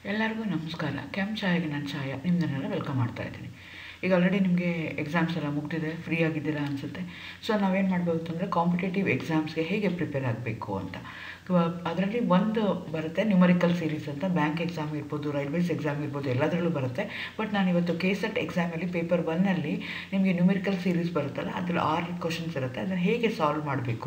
ಎಲ್ಲರಿಗೂ ನಮಸ್ಕಾರ ಕೆಂಪು ಚಾಯಗೆ ನಾನು ಚಾಯ ನಿಮ್ಮನ್ನೆಲ್ಲ ವೆಲ್ಕಮ್ ಮಾಡ್ತಾ ಇದ್ದೀನಿ ಈಗ ಆಲ್ರೆಡಿ ನಿಮಗೆ ಎಕ್ಸಾಮ್ಸ್ ಎಲ್ಲ ಮುಗ್ದಿದೆ ಫ್ರೀ ಆಗಿದ್ದೀರಾ ಅನಿಸುತ್ತೆ ಸೊ ನಾವೇನು ಮಾಡಬೇಕು ಅಂದರೆ ಕಾಂಪಿಟೇಟಿವ್ ಎಕ್ಸಾಮ್ಸ್ಗೆ ಹೇಗೆ ಪ್ರಿಪೇರ್ ಆಗಬೇಕು ಅಂತ ಅದರಲ್ಲಿ ಒಂದು ಬರುತ್ತೆ ನ್ಯೂಮರಿಕಲ್ ಸೀರೀಸ್ ಅಂತ ಬ್ಯಾಂಕ್ ಎಕ್ಸಾಮ್ ಇರ್ಬೋದು ರೈಲ್ವೇಸ್ ಎಕ್ಸಾಮ್ ಇರ್ಬೋದು ಎಲ್ಲದರಲ್ಲೂ ಬರುತ್ತೆ ಬಟ್ ನಾನು ಇವತ್ತು ಕೆ ಸೆಟ್ ಎಕ್ಸಾಮಲ್ಲಿ ಪೇಪರ್ ಒನ್ನಲ್ಲಿ ನಿಮಗೆ ನ್ಯೂಮರಿಕಲ್ ಸೀರೀಸ್ ಬರುತ್ತಲ್ಲ ಅದ್ರಲ್ಲಿ ಆರು ಕ್ವಶನ್ಸ್ ಇರುತ್ತೆ ಅದನ್ನು ಹೇಗೆ ಸಾಲ್ವ್ ಮಾಡಬೇಕು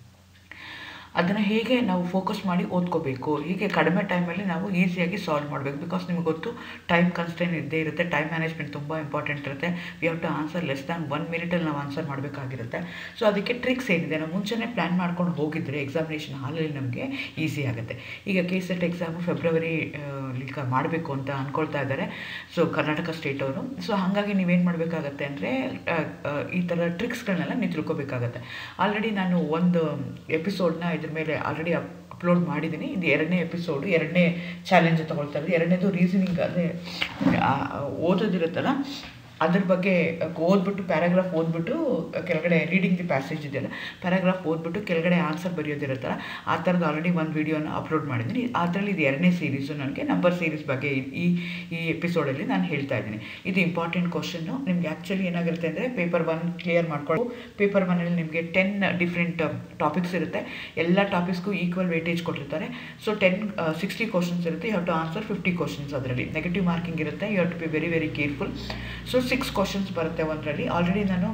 ಅದನ್ನು ಹೇಗೆ ನಾವು ಫೋಕಸ್ ಮಾಡಿ ಓದ್ಕೋಬೇಕು ಹೀಗೆ ಕಡಿಮೆ ಟೈಮಲ್ಲಿ ನಾವು ಈಸಿಯಾಗಿ ಸಾಲ್ವ್ ಮಾಡಬೇಕು ಬಿಕಾಸ್ ನಿಮಗೆ ಗೊತ್ತು ಟೈಮ್ ಕನ್ಸ್ಟೆಂಟ್ ಇದ್ದೇ ಇರುತ್ತೆ ಟೈಮ್ ಮ್ಯಾನೇಜ್ಮೆಂಟ್ ತುಂಬ ಇಂಪಾರ್ಟೆಂಟ್ ಇರುತ್ತೆ we have to answer less than one ಮಿನಿಟಲ್ಲಿ ನಾವು ಆನ್ಸರ್ ಮಾಡಬೇಕಾಗಿರುತ್ತೆ ಸೊ ಅದಕ್ಕೆ ಟ್ರಿಕ್ಸ್ ಏನಿದೆ ನಾವು ಮುಂಚೆನೇ ಪ್ಲ್ಯಾನ್ ಮಾಡ್ಕೊಂಡು ಹೋಗಿದ್ರೆ ಎಕ್ಸಾಮಿನೇಷನ್ ಹಾಲಲ್ಲಿ ನಮಗೆ ಈಸಿ ಆಗುತ್ತೆ ಈಗ ಕೆ ಸೆಟ್ ಎಕ್ಸಾಮು ಫೆಬ್ರವರಿ ಈಗ ಮಾಡಬೇಕು ಅಂತ ಅಂದ್ಕೊಳ್ತಾ ಇದ್ದಾರೆ ಸೊ ಕರ್ನಾಟಕ ಸ್ಟೇಟ್ ಅವರು ಸೊ ಹಾಗಾಗಿ ನೀವೇನು ಮಾಡಬೇಕಾಗತ್ತೆ ಅಂದರೆ ಈ ಥರ ಟ್ರಿಕ್ಸ್ಗಳನ್ನೆಲ್ಲ ನೀವು ತಿಳ್ಕೊಬೇಕಾಗತ್ತೆ ಆಲ್ರೆಡಿ ನಾನು ಒಂದು ಎಪಿಸೋಡ್ನ ಇದ್ರ ಮೇಲೆ ಆಲ್ರೆಡಿ ಅಪ್ಲೋಡ್ ಮಾಡಿದ್ದೀನಿ ಇದು ಎರಡನೇ ಎಪಿಸೋಡು ಎರಡನೇ ಚಾಲೆಂಜ್ ತೊಗೊಳ್ತಾ ಇರೋದು ಎರಡನೇದು ರೀಸನಿಂಗ್ ಅಂದರೆ ಓದೋದಿರುತ್ತಲ್ಲ ಅದ್ರ ಬಗ್ಗೆ ಓದ್ಬಿಟ್ಟು ಪ್ಯಾರಾಗ್ರಾಫ್ ಓದ್ಬಿಟ್ಟು ಕೆಳಗಡೆ ರೀಡಿಂಗ್ ದಿ ಪ್ಯಾಸೇಜ್ ಇದೆಯಲ್ಲ ಪ್ಯಾರಾಗ್ರಾಫ್ ಓದ್ಬಿಟ್ಟು ಕೆಳಗಡೆ ಆನ್ಸರ್ ಬರೆಯೋದಿರುತ್ತಲ್ಲ ಆ ಥರದ್ದು ಆಲ್ರೆಡಿ ಒಂದು ವೀಡಿಯೋನ ಅಪ್ಲೋಡ್ ಮಾಡಿದ್ದೀನಿ ಅದರಲ್ಲಿ ಇದು ಎರಡನೇ ಸೀರೀಸು ನನಗೆ ನಂಬರ್ ಸೀರೀಸ್ ಬಗ್ಗೆ ಈ ಈ ಎಪಿಸೋಡಲ್ಲಿ ನಾನು ಹೇಳ್ತಾ ಇದ್ದೀನಿ ಇದು ಇಂಪಾರ್ಟೆಂಟ್ ಕ್ವಶನ್ನು ನಿಮ್ಗೆ ಆ್ಯಕ್ಚುಲಿ ಏನಾಗಿರುತ್ತೆ ಅಂದರೆ ಪೇಪರ್ ಒನ್ ಕ್ಲಿಯರ್ ಮಾಡ್ಕೊಂಡು ಪೇಪರ್ ಒನ್ನಲ್ಲಿ ನಿಮಗೆ ಟೆನ್ ಡಿಫ್ರೆಂಟ್ ಟಾಪಿಕ್ಸ್ ಇರುತ್ತೆ ಎಲ್ಲ ಟಾಪಿಕ್ಸ್ಗೂ ಈಕ್ವಲ್ ವೇಟೇಜ್ ಕೊಟ್ಟಿರ್ತಾರೆ ಸೊ ಟೆನ್ ಸಿಕ್ಸ್ಟಿ ಕ್ವಶನ್ಸ್ ಇರುತ್ತೆ you have to answer fifty questions ಅದರಲ್ಲಿ ನೆಗೆಟಿವ್ ಮಾರ್ಕಿಂಗ್ ಇರುತ್ತೆ you have to be very very careful so six questions ಬರುತ್ತೆ ಒಂದರಲ್ಲಿ ಆಲ್ರೆಡಿ ನಾನು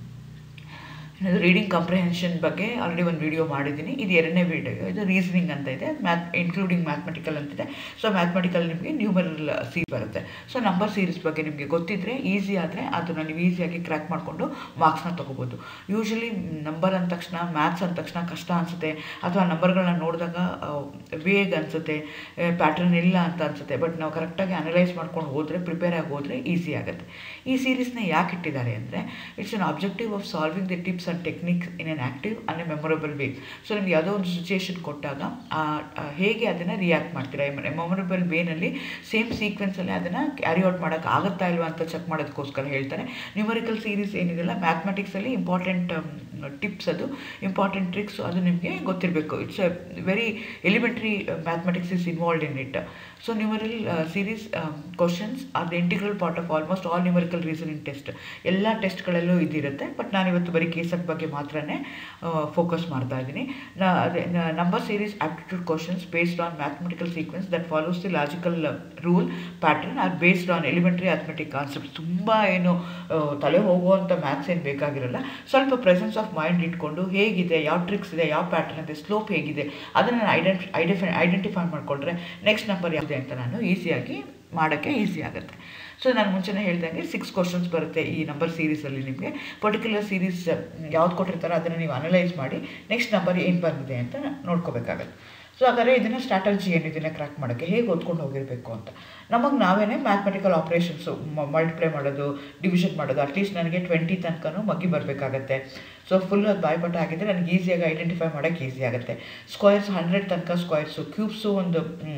ರೀಡಿಂಗ್ ಕಾಂಪ್ರಿಹೆನ್ಷನ್ ಬಗ್ಗೆ ಆಲ್ರೆಡಿ ಒಂದು ವಿಡಿಯೋ ಮಾಡಿದ್ದೀನಿ ಇದು ಎರಡನೇ ವಿಡಿಯೋ ಇದು ರೀಸನಿಂಗ್ ಅಂತ ಇದೆ ಮ್ಯಾಥ್ ಇನ್ಕ್ಲೂಡಿಂಗ್ ಮ್ಯಾಥಮೆಟಿಕಲ್ ಅಂತಿದೆ ಸೊ ಮ್ಯಾಥಮೆಟಿಕಲ್ ನಿಮಗೆ ನ್ಯೂಮರಲ್ ಸಿ ಬರುತ್ತೆ ಸೊ ನಂಬರ್ ಸೀರೀಸ್ ಬಗ್ಗೆ ನಿಮಗೆ ಗೊತ್ತಿದ್ದರೆ ಈಸಿ ಆದರೆ ಅದನ್ನು ನೀವು ಈಸಿಯಾಗಿ ಕ್ರ್ಯಾಕ್ ಮಾಡಿಕೊಂಡು ಮಾರ್ಕ್ಸ್ನ ತೊಗೋಬೋದು ಯೂಶಲಿ ನಂಬರ್ ಅಂದ ತಕ್ಷಣ ಮ್ಯಾಥ್ಸ್ ಅಂದ ತಕ್ಷಣ ಕಷ್ಟ ಅನಿಸುತ್ತೆ ಅಥವಾ ನಂಬರ್ಗಳನ್ನ ನೋಡಿದಾಗ ವೇಗ್ ಅನಿಸುತ್ತೆ ಪ್ಯಾಟ್ರನ್ ಇಲ್ಲ ಅಂತ ಅನಿಸುತ್ತೆ ಬಟ್ ನಾವು ಕರೆಕ್ಟಾಗಿ ಅನಲೈಸ್ ಮಾಡ್ಕೊಂಡು ಹೋದರೆ ಪ್ರಿಪೇರ್ ಆಗಿ ಹೋದರೆ ಈಸಿ ಆಗುತ್ತೆ ಈ ಸೀರೀಸ್ನ ಯಾಕೆ ಇಟ್ಟಿದ್ದಾರೆ ಅಂದರೆ it's an objective of solving the tips and techniques in an active and a memorable way so ನಿಮ್ಗೆ ಯಾವುದೋ ಒಂದು ಸಿಚುಯೇಷನ್ ಕೊಟ್ಟಾಗ ಹೇಗೆ ಅದನ್ನು ರಿಯಾಕ್ಟ್ ಮಾಡ್ತೀರಾ ಮೆಮೊರಬಲ್ ವೇನಲ್ಲಿ ಸೇಮ್ ಸೀಕ್ವೆನ್ಸಲ್ಲಿ ಅದನ್ನು ಕ್ಯಾರಿ ಔಟ್ ಮಾಡೋಕ್ಕೆ ಆಗುತ್ತಾ ಇಲ್ವಾ ಅಂತ ಚೆಕ್ ಮಾಡೋದಕ್ಕೋಸ್ಕರ ಹೇಳ್ತಾರೆ ನ್ಯೂಮರಿಕಲ್ ಸೀರೀಸ್ ಏನಿದೆಲ್ಲ ಮ್ಯಾಥಮೆಟಿಕ್ಸಲ್ಲಿ ಇಂಪಾರ್ಟೆಂಟ್ ಟಿಪ್ಸ್ ಅದು ಇಂಪಾರ್ಟೆಂಟ್ ಟ್ರಿಕ್ಸ್ ಅದು ನಿಮಗೆ ಗೊತ್ತಿರಬೇಕು it's a very elementary mathematics is involved in it so numeral series questions are the integral part of almost all numerical reasoning test ಎಲ್ಲ ಟೆಸ್ಟ್ಗಳಲ್ಲೂ ಇದಿರುತ್ತೆ ಬಟ್ ನಾನಿವತ್ತು ಬರೀ ಕೇಸಟ್ ಬಗ್ಗೆ ಮಾತ್ರನೇ ಫೋಕಸ್ ಮಾಡ್ತಾ ಇದ್ದೀನಿ ಅದೇ number series aptitude questions based on mathematical sequence that follows the logical rule pattern are based on elementary arithmetic concept ತುಂಬ ಏನು ತಲೆ ಹೋಗುವಂಥ ಮ್ಯಾಥ್ಸ್ ಏನು ಬೇಕಾಗಿರಲ್ಲ ಸ್ವಲ್ಪ ಪ್ರೆಸೆನ್ಸ್ ಆಫ್ ಮೈಂಡ್ ಇಟ್ಕೊಂಡು ಹೇಗಿದೆ ಯಾವ ಟ್ರಿಕ್ಸ್ ಇದೆ ಯಾವ ಪ್ಯಾಟರ್ನ್ ಇದೆ ಸ್ಲೋಪ್ ಹೇಗಿದೆ ಅದನ್ನು ಐಡೆಂಟಿ ಐಡೆಫೈ ಐಡೆಂಟಿಫೈ ಮಾಡಿಕೊಂಡ್ರೆ ನೆಕ್ಸ್ಟ್ ನಂಬರ್ ಯಾವುದೇ ಅಂತ ನಾನು ಈಸಿಯಾಗಿ ಮಾಡೋಕ್ಕೆ ಈಸಿ ಆಗುತ್ತೆ ಸೊ ನಾನು ಮುಂಚೆನೇ ಹೇಳ್ದಂಗೆ ಸಿಕ್ಸ್ ಕ್ವಶನ್ಸ್ ಬರುತ್ತೆ ಈ ನಂಬರ್ ಸೀರೀಸಲ್ಲಿ ನಿಮಗೆ ಪರ್ಟಿಕ್ಯುಲರ್ ಸೀರೀಸ್ ಯಾವ್ದು ಕೊಟ್ಟಿರ್ತಾರೋ ಅದನ್ನು ನೀವು ಅನಲೈಸ್ ಮಾಡಿ ನೆಕ್ಸ್ಟ್ ನಂಬರ್ ಏನು ಬಂದಿದೆ ಅಂತ ನೋಡ್ಕೋಬೇಕಾಗತ್ತೆ ಸೊ ಹಾಗಾದರೆ ಇದನ್ನು ಸ್ಟ್ರಾಟಜಿ ಏನು ಇದನ್ನು ಕ್ರ್ಯಾಕ್ ಮಾಡೋಕ್ಕೆ ಹೇಗೆ ಓದ್ಕೊಂಡು ಹೋಗಿರಬೇಕು ಅಂತ ನಮಗೆ ನಾವೇ ಮ್ಯಾಥಮೆಟಿಕಲ್ ಆಪ್ರೇಷನ್ಸು ಮಲ್ಟಿಪ್ಲೈ ಮಾಡೋದು ಡಿವಿಷನ್ ಮಾಡೋದು ಅಟ್ಲೀಸ್ಟ್ ನನಗೆ ಟ್ವೆಂಟಿ ತನಕನೂ ಮಗ್ಗಿ ಬರಬೇಕಾಗತ್ತೆ ಸೊ ಫುಲ್ ಅದು ಬಾಯ್ಪಟ ಆಗಿದ್ದರೆ ನನಗೆ ಈಸಿಯಾಗಿ ಐಡೆಂಟಿಫೈ ಮಾಡೋಕ್ಕೆ ಈಸಿ ಆಗುತ್ತೆ ಸ್ಕ್ವಯರ್ಸ್ ಹಂಡ್ರೆಡ್ ತನಕ ಸ್ಕ್ವಯರ್ಸು ಕ್ಯೂಬ್ಸು ಒಂದು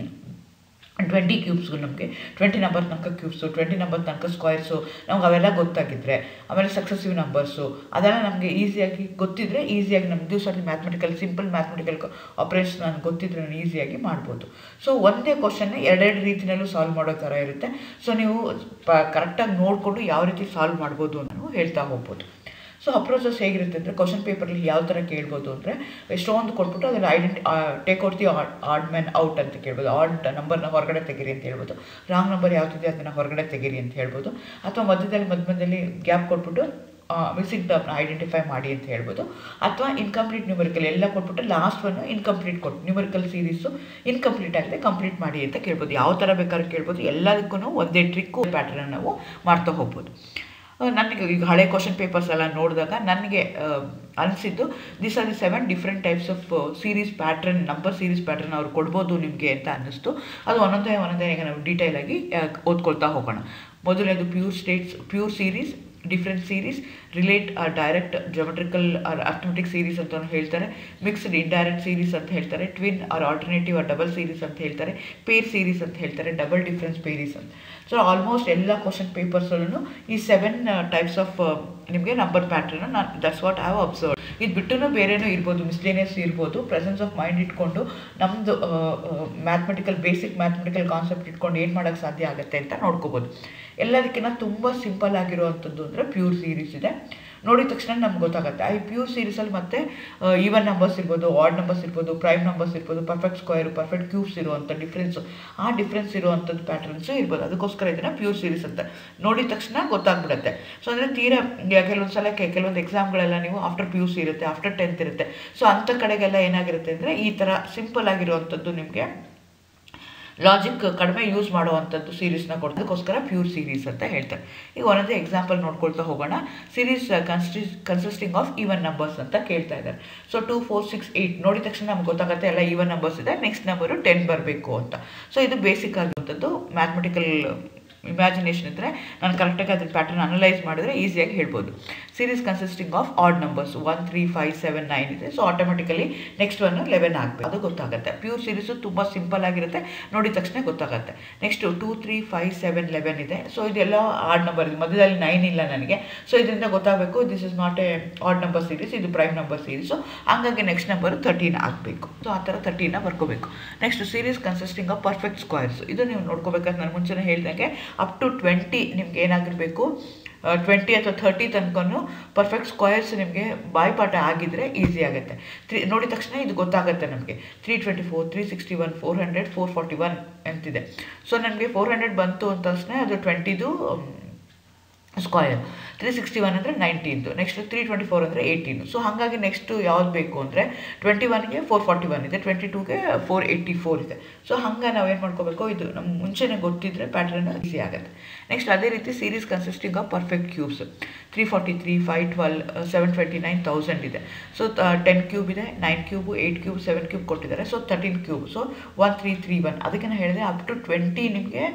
ಟ್ವೆಂಟಿ ಕ್ಯೂಬ್ಸ್ಗೂ ನಮಗೆ ಟ್ವೆಂಟಿ ನಂಬರ್ ತನಕ ಕ್ಯೂಬ್ಸು ಟ್ವೆಂಟಿ ನಂಬರ್ ತನಕ ಸ್ಕ್ವಯರ್ಸು ನಮ್ಗೆ ಅವೆಲ್ಲ ಗೊತ್ತಾಗಿದ್ದರೆ ಆಮೇಲೆ ಸಕ್ಸಸಿವ್ ನಂಬರ್ಸು ಅದೆಲ್ಲ ನಮಗೆ ಈಸಿಯಾಗಿ ಗೊತ್ತಿದ್ದರೆ ಈಸಿಯಾಗಿ ನಮ್ಮ ದಿವಸದಲ್ಲಿ ಮ್ಯಾಥಮೆಟಿಕಲ್ ಸಿಂಪಲ್ ಮ್ಯಾಥಮೆಟಿಕಲ್ ಆಪ್ರೇಷನ್ ನನಗೆ ಗೊತ್ತಿದ್ರೆ ನಾನು ಈಸಿಯಾಗಿ ಮಾಡ್ಬೋದು ಸೊ ಒಂದೇ ಕ್ವಶನ್ನೇ ಎರಡೆರಡು ರೀತಿಯಲ್ಲೂ ಸಾಲ್ವ್ ಮಾಡೋ ಥರ ಇರುತ್ತೆ ಸೊ ನೀವು ಪ ಕರೆಕ್ಟಾಗಿ ನೋಡಿಕೊಂಡು ಯಾವ ರೀತಿ ಸಾಲ್ವ್ ಮಾಡ್ಬೋದು ಅನ್ನೋ ಹೇಳ್ತಾ ಹೋಗ್ಬೋದು ಸೊ ಅಪ್ರೋಚಸ್ ಹೇಗಿರುತ್ತೆ ಅಂದರೆ ಕ್ವಶನ್ ಪೇಪರಲ್ಲಿ ಯಾವ ಥರ ಕೇಳ್ಬೋದು ಅಂದರೆ ಎಷ್ಟೊಂದು ಕೊಟ್ಬಿಟ್ಟು ಅದನ್ನು ಐಡೆಂಟಿ take out the odd odd man out ಅಂತ ಕೇಳ್ಬೋದು ಆಡ್ ನಂಬರ್ನ ಹೊರಗಡೆ ತೆಗೀರಿ ಅಂತ ಹೇಳ್ಬೋದು ರಾಂಗ್ ನಂಬರ್ ಯಾವುದಿದೆ ಅದನ್ನು ಹೊರಗಡೆ ತೆಗೀರಿ ಅಂತ ಹೇಳ್ಬೋದು ಅಥವಾ ಮಧ್ಯದಲ್ಲಿ ಮಧ್ಯ ಮಧ್ಯದಲ್ಲಿ ಗ್ಯಾಪ್ ಕೊಟ್ಬಿಟ್ಟು ಮಿಸ್ಸಿಂಗ್ ಟರ್ಮ್ನ ಐಡೆಂಟಿಫೈ ಮಾಡಿ ಅಂತ ಹೇಳ್ಬೋದು ಅಥವಾ ಇನ್ಕಂಪ್ಲೀಟ್ ನ್ಯೂಮರಿಕಲ್ ಎಲ್ಲ ಕೊಟ್ಬಿಟ್ಟು ಲಾಸ್ಟ್ ಒನ್ ಇನ್ಕಂಪ್ಲೀಟ್ ಕೊಟ್ಟು ನ್ಯೂಮರಿಕಲ್ ಸೀರೀಸು ಇನ್ಕಂಪ್ಲೀಟ್ ಆಗಿದೆ ಕಂಪ್ಲೀಟ್ ಮಾಡಿ ಅಂತ ಕೇಳ್ಬೋದು ಯಾವ ಥರ ಬೇಕಾದ್ರೂ ಕೇಳ್ಬೋದು ಎಲ್ಲದಕ್ಕೂ ಒಂದೇ ಟ್ರಿಕ್ಕು ಪ್ಯಾಟರ್ನ್ ನಾವು ಮಾಡ್ತಾ ಹೋಗ್ಬೋದು ನನಗೆ ಈಗ ಹಳೆ ಕ್ವಶನ್ ಪೇಪರ್ಸ್ ಎಲ್ಲ ನೋಡಿದಾಗ ನನಗೆ ಅನಿಸಿದ್ದು this are the seven different types of series pattern number series pattern ಅವ್ರು ಕೊಡ್ಬೋದು ನಿಮಗೆ ಅಂತ ಅನ್ನಿಸ್ತು ಅದು ಒಂದೊಂದೇ ಒಂದೊಂದೇ ಈಗ ನಾವು ಡೀಟೇಲಾಗಿ ಓದ್ಕೊಳ್ತಾ ಹೋಗೋಣ ಮೊದಲನೇದು pure states pure series different series relate or direct geometrical or arithmetic series ಅಂತ ಹೇಳ್ತಾರೆ ಮಿಕ್ಸ್ಡ್ ಇಂಡೈರೆಕ್ಟ್ ಸೀರೀಸ್ ಅಂತ ಹೇಳ್ತಾರೆ twin or alternative or double series ಅಂತ ಹೇಳ್ತಾರೆ ಪೇರ್ ಸೀರೀಸ್ ಅಂತ ಹೇಳ್ತಾರೆ ಡಬಲ್ ಡಿಫ್ರೆನ್ಸ್ ಪೇರೀಸ್ ಅಂತ ಸೊ ಆಲ್ಮೋಸ್ಟ್ ಎಲ್ಲ ಕ್ವಶನ್ ಪೇಪರ್ಸಲ್ಲೂ ಈ ಸೆವೆನ್ ಟೈಪ್ಸ್ ಆಫ್ ನಿಮಗೆ ನಂಬರ್ ಪ್ಯಾಟ್ರನ್ನ ನಾನು that's what I have observe ಇದು ಬಿಟ್ಟು ಬೇರೆನೂ ಇರ್ಬೋದು ಮಿಸ್ಲೇನಿಯಸ್ ಇರ್ಬೋದು ಪ್ರೆಸೆನ್ಸ್ ಆಫ್ ಮೈಂಡ್ ಇಟ್ಕೊಂಡು ನಮ್ಮದು ಮ್ಯಾಥಮೆಟಿಕಲ್ ಬೇಸಿಕ್ ಮ್ಯಾಥಮೆಟಿಕಲ್ ಕಾನ್ಸೆಪ್ಟ್ ಇಟ್ಕೊಂಡು ಏನು ಮಾಡೋಕ್ಕೆ ಸಾಧ್ಯ ಆಗುತ್ತೆ ಅಂತ ನೋಡ್ಕೋಬೋದು ಎಲ್ಲದಕ್ಕಿಂತ ತುಂಬ ಸಿಂಪಲ್ ಆಗಿರುವಂಥದ್ದು ಅಂದರೆ ಪ್ಯೂರ್ ಸೀರೀಸ್ ಇದೆ ನೋಡಿದ ತಕ್ಷಣ ನಮ್ಗೆ ಗೊತ್ತಾಗುತ್ತೆ ಆ ಪ್ಯೂರ್ ಸೀರೀಸಲ್ಲಿ ಮತ್ತೆ ಈವನ್ ನಂಬರ್ಸ್ ಇರ್ಬೋದು ಆಡ್ ನಂಬರ್ಸ್ ಇರ್ಬೋದು ಪ್ರೈಮ್ ನಂಬರ್ಸ್ ಇರ್ಬೋದು ಪರ್ಫೆಕ್ಟ್ ಸ್ಕ್ವೇರು ಪರ್ಫೆಕ್ಟ್ ಕ್ಯೂಬ್ಸ್ ಇರುವಂಥ ಡಿಫ್ರೆನ್ಸು ಆ ಡಿಫ್ರೆನ್ಸ್ ಇರುವಂಥದ್ದು ಪ್ಯಾಟರ್ನ್ಸು ಇರ್ಬೋದು ಅದಕ್ಕೋಸ್ಕರ ಇದನ್ನು ಪ್ಯೂರ್ ಸೀರೀಸ್ ಅಂತ ನೋಡಿದ ತಕ್ಷಣ ಗೊತ್ತಾಗ್ಬಿಡುತ್ತೆ ಸೊ ಅಂದರೆ ತೀರಾ ಕೆಲವೊಂದು ಸಲ ಕೆಲವೊಂದು ಎಕ್ಸಾಮ್ಗಳೆಲ್ಲ ನೀವು ಆಫ್ಟರ್ ಪಿ ಯು ಸಿ ಇರುತ್ತೆ ಆಫ್ಟರ್ ಟೆಂತ್ ಇರುತ್ತೆ ಸೊ ಅಂಥ ಕಡೆಗೆಲ್ಲ ಏನಾಗಿರುತ್ತೆ ಅಂದರೆ ಈ ಥರ ಸಿಂಪಲ್ ಆಗಿರುವಂಥದ್ದು ನಿಮಗೆ ಲಾಜಿಕ್ ಕಡಿಮೆ ಯೂಸ್ ಮಾಡುವಂಥದ್ದು ಸೀರೀಸ್ನ ಕೊಡೋದಕ್ಕೋಸ್ಕರ ಪ್ಯೂರ್ ಸೀರೀಸ್ ಅಂತ ಹೇಳ್ತಾರೆ ಈಗ ಒಂದೊಂದೇ ಎಕ್ಸಾಂಪಲ್ ನೋಡ್ಕೊಳ್ತಾ ಹೋಗೋಣ ಸೀರೀಸ್ ಕನ್ಸ್ಟಿ ಕನ್ಸಿಸ್ಟಿಂಗ್ ಆಫ್ ಈವನ್ ನಂಬರ್ಸ್ ಅಂತ ಕೇಳ್ತಾ ಇದ್ದಾರೆ so two four six eight ನೋಡಿದ ತಕ್ಷಣ ನಮ್ಗೆ ಗೊತ್ತಾಗುತ್ತೆ ಎಲ್ಲ ಈವನ್ ನಂಬರ್ಸ್ ಇದೆ ನೆಕ್ಸ್ಟ್ ನಂಬರು ಟೆನ್ ಬರಬೇಕು ಅಂತ ಸೊ ಇದು ಬೇಸಿಕ್ ಆಗಿರುವಂಥದ್ದು ಮ್ಯಾಥಮೆಟಿಕಲ್ ಇಮ್ಯಾಜಿನೇಷನ್ ಇದ್ದರೆ ನಾನು ಕರೆಕ್ಟಾಗಿ ಅದ್ರ ಪ್ಯಾಟರ್ನ್ ಅನಲೈಸ್ ಮಾಡಿದ್ರೆ ಈಸಿಯಾಗಿ ಹೇಳ್ಬೋದು series consisting of odd numbers one three five seven nine ಇದೆ so automatically next one eleven ಆಗಬೇಕು ಅದು ಗೊತ್ತಾಗುತ್ತೆ ಪ್ಯೂರ್ ಸೀರೀಸು ತುಂಬ ಸಿಂಪಲ್ ಆಗಿರುತ್ತೆ ನೋಡಿದ ತಕ್ಷಣ ಗೊತ್ತಾಗುತ್ತೆ next two three five seven eleven ಇದೆ ಸೊ ಇದೆಲ್ಲ ಆಡ್ ನಂಬರ್ ಇದೆ ಮಧ್ಯದಲ್ಲಿ ನೈನ್ ಇಲ್ಲ ನನಗೆ ಸೊ ಇದರಿಂದ ಗೊತ್ತಾಗಬೇಕು this is not a odd number series ಇದು ಪ್ರೈಮ್ ನಂಬರ್ ಸೀರೀಸು ಹಂಗಾಗಿ ನೆಕ್ಸ್ಟ್ ನಂಬರು ತರ್ಟೀನ್ ಆಗಬೇಕು ಸೊ ಆ ಥರ ತರ್ಟೀನ ಬರ್ಕೋಬೇಕು next series consisting of perfect squares ಇದು ನೀವು ನೋಡ್ಕೋಬೇಕಾದ್ರೆ ನಾನು ಮುಂಚೆನೇ ಹೇಳ್ದಂಗೆ ಅಪ್ ಟು ಟ್ವೆಂಟಿ ನಿಮ್ಗೆ ಏನಾಗಿರಬೇಕು ಟ್ವೆಂಟಿ ಅಥವಾ ಥರ್ಟಿ ತನಕನೂ ಪರ್ಫೆಕ್ಟ್ ಸ್ಕ್ವಯರ್ಸ್ ನಿಮಗೆ ಬಾಯ್ಪಾಠ ಆಗಿದ್ರೆ ಈಸಿ ಆಗುತ್ತೆ ತ್ರೀ ನೋಡಿದ ತಕ್ಷಣ ಇದು ಗೊತ್ತಾಗುತ್ತೆ ನಮಗೆ three twenty four three sixty one four hundred four forty one ಅಂತಿದೆ ಸೊ ನನಗೆ ಫೋರ್ ಹಂಡ್ರೆಡ್ ಬಂತು ಅಂತ ತಕ್ಷಣ ಅದು ಟ್ವೆಂಟಿದು ಸ್ಕ್ವಯರ್ ತ್ರೀ ಸಿಕ್ಸ್ಟಿ ಒನ್ ಅಂದರೆ ನೈನ್ಟೀನ್ದು ನೆಕ್ಸ್ಟ್ ತ್ರೀ ಟ್ವೆಂಟಿ ಫೋರ್ ಅಂದರೆ ಏಯ್ಟೀನು ಸೊ ಹಾಗಾಗಿ ನೆಕ್ಸ್ಟು ಯಾವ್ದು ಬೇಕು ಅಂದರೆ ಟ್ವೆಂಟಿ ಒನ್ಗೆ ಫೋರ್ ಫಾರ್ಟಿ ಒನ್ ಇದೆ ಟ್ವೆಂಟಿ ಟೂಗೆ ಫೋರ್ ಏಯ್ಟಿ ಫೋರ್ ಇದೆ ಸೊ ಹಂಗೆ ನಾವು ಏನು ಮಾಡ್ಕೋಬೇಕು ಇದು ನಮ್ಮ ಮುಂಚೆನೇ ಗೊತ್ತಿದ್ದರೆ ಪ್ಯಾಟರ್ನ್ ಈಸಿ ಆಗುತ್ತೆ ನೆಕ್ಸ್ಟ್ ಅದೇ ರೀತಿ series consisting of perfect cubes three forty three five twelve seven twenty nine thousand ಇದೆ ಸೊ ಟೆನ್ ಕ್ಯೂಬ್ ಇದೆ nine cube eight cube seven cube ಕೊಟ್ಟಿದ್ದಾರೆ so thirteen cube so one three three one ಅದಕ್ಕೆ ನಾನು ಹೇಳಿದೆ up to twenty ನಿಮಗೆ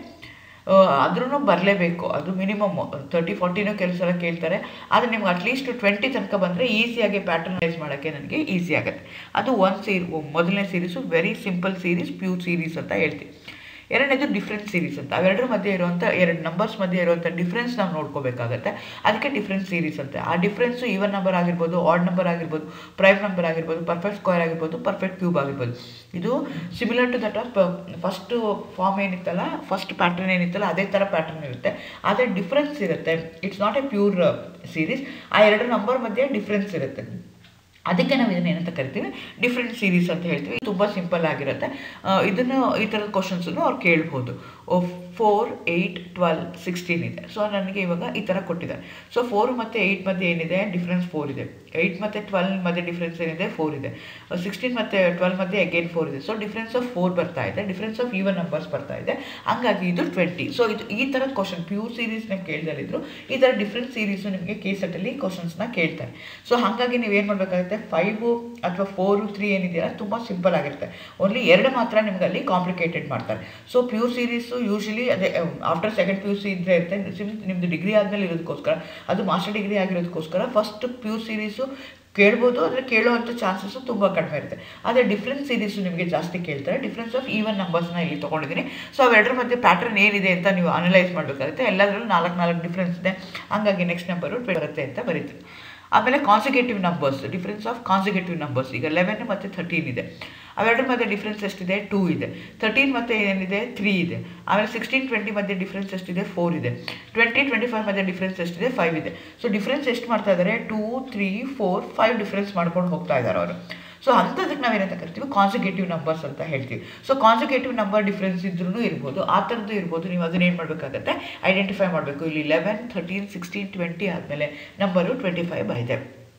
ಆದ್ರೂ ಬರಲೇಬೇಕು ಅದು ಮಿನಿಮಮ್ ತರ್ಟಿ ಫಾರ್ಟಿನೂ ಕೆಲವು ಸಲ ಕೇಳ್ತಾರೆ ಆದರೆ ನಿಮ್ಗೆ ಅಟ್ಲೀಸ್ಟ್ ಟ್ವೆಂಟಿ ತನಕ ಬಂದರೆ ಈಸಿಯಾಗಿ ಪ್ಯಾಟರ್ನೈಸ್ ಮಾಡೋಕ್ಕೆ ನನಗೆ ಈಸಿ ಆಗುತ್ತೆ ಅದು ಒಂದು ಸೀರಿ ಮೊದಲನೇ series very simple series pure series ಅಂತ ಹೇಳ್ತೀವಿ ಎರಡನೇದು ಡಿಫ್ರೆಂಟ್ ಸೀರೀಸ್ ಅಂತ ಅವೆರಡರ ಮಧ್ಯೆ ಇರುವಂಥ ಎರಡು ನಂಬರ್ಸ್ ಮಧ್ಯೆ ಇರುವಂಥ ಡಿಫ್ರೆನ್ಸ್ ನಾವು ನೋಡ್ಕೋಬೇಕಾಗತ್ತೆ ಅದಕ್ಕೆ ಡಿಫ್ರೆಂಟ್ ಸೀರೀಸ್ ಅಂತ ಆ ಡಿಫ್ರೆನ್ಸು ಈವನ್ ನಂಬರ್ ಆಗಿರ್ಬೋದು ಆಡ್ ನಂಬರ್ ಆಗಿರ್ಬೋದು ಪ್ರೈಮ್ ನಂಬರ್ ಆಗಿರ್ಬೋದು ಪರ್ಫೆಕ್ಟ್ ಸ್ಕ್ವೇರ್ ಆಗಿರ್ಬೋದು ಪರ್ಫೆಕ್ಟ್ ಕ್ಯೂಬ್ ಆಗಿರ್ಬೋದು ಇದು similar to that of first form ಏನಿತ್ತಲ್ಲ ಫಸ್ಟ್ ಪ್ಯಾಟರ್ನ್ ಏನಿತ್ತಲ್ಲ ಅದೇ ಥರ ಪ್ಯಾಟರ್ನ್ ಇರುತ್ತೆ ಆದರೆ ಡಿಫ್ರೆನ್ಸ್ ಇರುತ್ತೆ it's not a pure series ಆ ಎರಡು ನಂಬರ್ ಮಧ್ಯೆ ಡಿಫ್ರೆನ್ಸ್ ಇರುತ್ತೆ ಅದಕ್ಕೆ ನಾವು ಇದನ್ನ ಏನಂತ ಕರಿತೀವಿ ಡಿಫ್ರೆಂಟ್ ಸೀರೀಸ್ ಅಂತ ಹೇಳ್ತೀವಿ ತುಂಬ ಸಿಂಪಲ್ ಆಗಿರುತ್ತೆ ಇದನ್ನು ಈ ಥರದ ಕ್ವಶನ್ಸನ್ನು ಅವ್ರು ಕೇಳ್ಬೋದು ಫೋರ್ ಏಯ್ಟ್ ಟ್ವೆಲ್ ಸಿಕ್ಸ್ಟೀನ್ ಇದೆ ಸೊ ನನಗೆ ಇವಾಗ ಈ ಥರ ಕೊಟ್ಟಿದ್ದಾರೆ ಸೊ ಫೋರ್ ಮತ್ತು ಏಯ್ಟ್ ಮಧ್ಯೆ ಏನಿದೆ ಡಿಫ್ರೆನ್ಸ್ ಫೋರ್ ಇದೆ ಏಯ್ಟ್ ಮತ್ತು ಟ್ವೆಲ್ ಮಧ್ಯೆ ಡಿಫ್ರೆನ್ಸ್ ಏನಿದೆ ಫೋರ್ ಇದೆ ಸಿಕ್ಸ್ಟೀನ್ ಮತ್ತು ಟ್ವೆಲ್ ಮಧ್ಯೆ ಅಗೇನ್ ಫೋರ್ ಇದೆ ಸೊ ಡಿಫ್ರೆನ್ಸ್ ಆಫ್ ಫೋರ್ ಬರ್ತಾ ಇದೆ ಡಿಫ್ರೆನ್ಸ್ ಆಫ್ ಈವನ್ ನಂಬರ್ಸ್ ಬರ್ತಾ ಇದೆ ಹಂಗಾಗಿ ಇದು ಟ್ವೆಂಟಿ ಸೊ ಇದು ಈ ಥರ ಕ್ವಶನ್ ಪ್ಯೂರ್ ಸೀರೀಸ್ ನಿಮ್ಗೆ ಕೇಳ್ದಲ್ಲಿದ್ರು ಈ ಥರ ಡಿಫ್ರೆಂಟ್ ಸೀರೀಸು ನಿಮಗೆ ಕೇಸೆಟಲ್ಲಿ ಕ್ವಶನ್ಸ್ನ ಕೇಳ್ತಾರೆ ಸೊ ಹಾಗಾಗಿ ನೀವು ಏನು ಮಾಡಬೇಕಾಗುತ್ತೆ ಫೈವು ಅಥವಾ ಫೋರು ತ್ರೀ ಏನಿದೆಯಲ್ಲ ತುಂಬ ಸಿಂಪಲ್ ಆಗಿರುತ್ತೆ ಓನ್ಲಿ ಎರಡು ಮಾತ್ರ ನಿಮ್ಗೆ ಅಲ್ಲಿ ಕಾಂಪ್ಲಿಕೇಟೆಡ್ ಮಾಡ್ತಾರೆ ಸೊ ಪ್ಯೂರ್ ಸೀರೀಸು ಯೂಶಲಿ ಅದೇ after second P U C ಇದ್ದರೆ ಇರುತ್ತೆ ಸಿಮ್ ನಿಮ್ಮದು ಡಿಗ್ರಿ ಆದಮೇಲೆ ಇರೋದಕ್ಕೋಸ್ಕರ ಅದು ಮಾಸ್ಟರ್ ಡಿಗ್ರಿ ಆಗಿರೋದಕ್ಕೋಸ್ಕರ ಫಸ್ಟ್ ಪ್ಯೂರ್ ಸೀರೀಸು ಕೇಳ್ಬೋದು ಆದರೆ ಕೇಳುವಂಥ ಚಾನ್ಸಸ್ಸು ತುಂಬ ಕಡಿಮೆ ಇರುತ್ತೆ ಆದರೆ ಡಿಫ್ರೆನ್ಸ್ ಸೀರೀಸು ನಿಮಗೆ ಜಾಸ್ತಿ ಕೇಳ್ತಾರೆ ಡಿಫ್ರೆನ್ಸ್ ಆಫ್ ಈವನ್ ನಂಬರ್ಸ್ನ ಇಲ್ಲಿ ತೊಗೊಂಡಿದ್ದೀನಿ ಸೊ ಅವೆರಡರ ಮಧ್ಯೆ ಪ್ಯಾಟರ್ನ್ ಏನಿದೆ ಅಂತ ನೀವು ಅನಲೈಸ್ ಮಾಡಬೇಕಾಗುತ್ತೆ ಎಲ್ಲದರಲ್ಲೂ ನಾಲ್ಕು ನಾಲ್ಕು ಡಿಫ್ರೆನ್ಸ್ ಇದೆ ಹಂಗಾಗಿ ನೆಕ್ಸ್ಟ್ ನಂಬರು ಬರುತ್ತೆ ಅಂತ ಬರೀತೀವಿ ಆಮೇಲೆ consecutive numbers difference of consecutive numbers ಈಗ ಲೆವೆನ್ ಮತ್ತು ಥರ್ಟೀನ್ ಇದೆ ಅವೆರಡರ ಮಧ್ಯೆ ಡಿಫ್ರೆನ್ಸ್ ಎಷ್ಟಿದೆ ಟೂ ಇದೆ ತರ್ಟೀನ್ ಮತ್ತು ಏನಿದೆ ತ್ರೀ ಇದೆ ಆಮೇಲೆ ಸಿಕ್ಸ್ಟೀನ್ ಟ್ವೆಂಟಿ ಮಧ್ಯೆ ಡಿಫ್ರೆನ್ಸ್ ಎಷ್ಟಿದೆ ಫೋರ್ ಇದೆ ಟ್ವೆಂಟಿ ಟ್ವೆಂಟಿ ಫೈವ್ ಮಧ್ಯೆ ಡಿಫ್ರೆನ್ಸ್ ಎಷ್ಟಿದೆ ಫೈವ್ ಇದೆ ಸೊ ಡಿಫ್ರೆನ್ಸ್ ಎಷ್ಟು ಮಾಡ್ತಾ ಇದ್ದಾರೆ two three four five difference ಮಾಡ್ಕೊಂಡು ಹೋಗ್ತಾ ಇದ್ದಾರೆ ಅವರು ಸೊ ಅಂಥದಕ್ಕೆ ನಾವೇನಂತ ಕರಿತೀವಿ ಕಾನ್ಸಿಗೇಟಿವ್ ನಂಬರ್ಸ್ ಅಂತ ಹೇಳ್ತೀವಿ ಸೊ ಕಾನ್ಸಿಗೇಟಿವ್ ನಂಬರ್ ಡಿಫ್ರೆನ್ಸ್ ಇದ್ರೂ ಇರ್ಬೋದು ಆ ಥರದ್ದು ಇರ್ಬೋದು ನೀವು ಅದನ್ನ ಏನು ಮಾಡಬೇಕಾಗತ್ತೆ ಐಡೆಂಟಿಫೈ ಮಾಡಬೇಕು ಇಲ್ಲಿ ಲೆವೆನ್ ಥರ್ಟೀನ್ ಸಿಕ್ಸ್ಟೀನ್ ಟ್ವೆಂಟಿ ಆದಮೇಲೆ ನಂಬರು ಟ್ವೆಂಟಿ ಫೈವ್ ಬಂದಿದೆ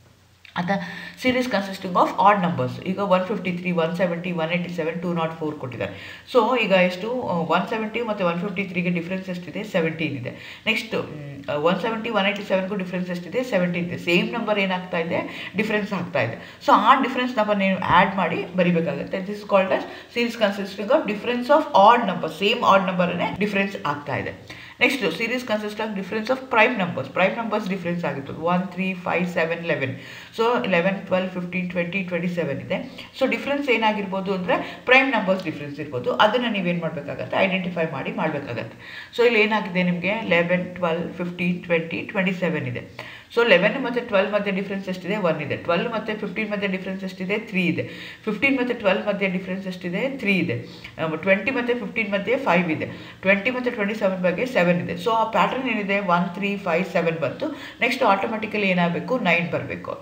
ಅಂತ series consisting of odd numbers ಈಗ one fifty three one seventy one eighty seven two nought four ಕೊಟ್ಟಿದ್ದಾರೆ ಸೊ ಈಗ ಎಷ್ಟು ಒನ್ ಸೆವೆಂಟಿ ಮತ್ತು ಒನ್ ಫಿಫ್ಟಿ ತ್ರೀಗೆ ಡಿಫ್ರೆನ್ಸ್ ಎಷ್ಟಿದೆ ಸೆವೆಂಟೀನ್ ಇದೆ next one seventy one eighty ಸೆವೆನ್ಗೂ ಡಿಫ್ರೆನ್ಸ್ ಎಷ್ಟಿದೆ ಸೆವೆಂಟೀನ್ ಇದೆ ಸೇಮ್ ನಂಬರ್ ಏನಾಗ್ತಾ ಇದೆ ಡಿಫ್ರೆನ್ಸ್ ಆಗ್ತಾ ಇದೆ ಸೊ ಆ ಡಿಫ್ರೆನ್ಸ್ ನಂಬರ್ ನೀವು ಆ್ಯಡ್ ಮಾಡಿ ಬರಿಬೇಕಾಗುತ್ತೆ this called as series consisting of difference of odd number same odd ನಂಬರನ್ನೇ ಡಿಫ್ರೆನ್ಸ್ ಆಗ್ತಾ ಇದೆ next series consist of difference of prime numbers prime numbers difference ಆಗಿರ್ತದೆ one three five seven eleven so eleven twelve fifteen twenty twenty seven ಇದೆ so difference ಏನಾಗಿರ್ಬೋದು ಅಂದರೆ prime numbers difference ಇರ್ಬೋದು ಅದನ್ನು ನೀವೇನು ಮಾಡಬೇಕಾಗತ್ತೆ ಐಡೆಂಟಿಫೈ ಮಾಡಿ ಮಾಡಬೇಕಾಗತ್ತೆ ಸೊ ಇಲ್ಲಿ ಏನಾಗಿದೆ ನಿಮಗೆ eleven twelve fifteen twenty twenty seven ಇದೆ ಸೊ ಲೆವೆನ್ ಮತ್ತು ಟ್ವೆಲ್ ಮಧ್ಯೆ ಡಿಫ್ರೆನ್ಸ್ ಎಷ್ಟಿದೆ ಒನ್ ಇದೆ ಟ್ವೆಲ್ ಮತ್ತು ಫಿಫ್ಟೀನ್ ಮಧ್ಯೆ ಡಿಫ್ರೆನ್ಸ್ ಎಷ್ಟಿದೆ ತ್ರೀ ಇದೆ ಫಿಫ್ಟೀನ್ ಮತ್ತು ಟ್ವೆಲ್ ಮಧ್ಯೆ ಡಿಫ್ರೆನ್ಸ್ ಎಷ್ಟಿದೆ ತ್ರೀ ಇದೆ ಟ್ವೆಂಟಿ ಮತ್ತು ಫಿಫ್ಟೀನ್ ಮಧ್ಯೆ ಫೈವ್ ಇದೆ ಟ್ವೆಂಟಿ ಮತ್ತು ಟ್ವೆಂಟಿ ಸೆವೆನ್ ಬಗ್ಗೆ ಸೆವೆನ್ ಇದೆ ಸೊ ಆ ಪ್ಯಾಟರ್ನ್ ಏನಿದೆ ಒನ್ ತ್ರೀ ಫೈವ್ ಸೆವೆನ್ ಬಂತು ನೆಕ್ಸ್ಟ್ ಆಟೋಮೆಟಿಕಲಿ ಏನಾಗಬೇಕು ನೈನ್ ಬರಬೇಕು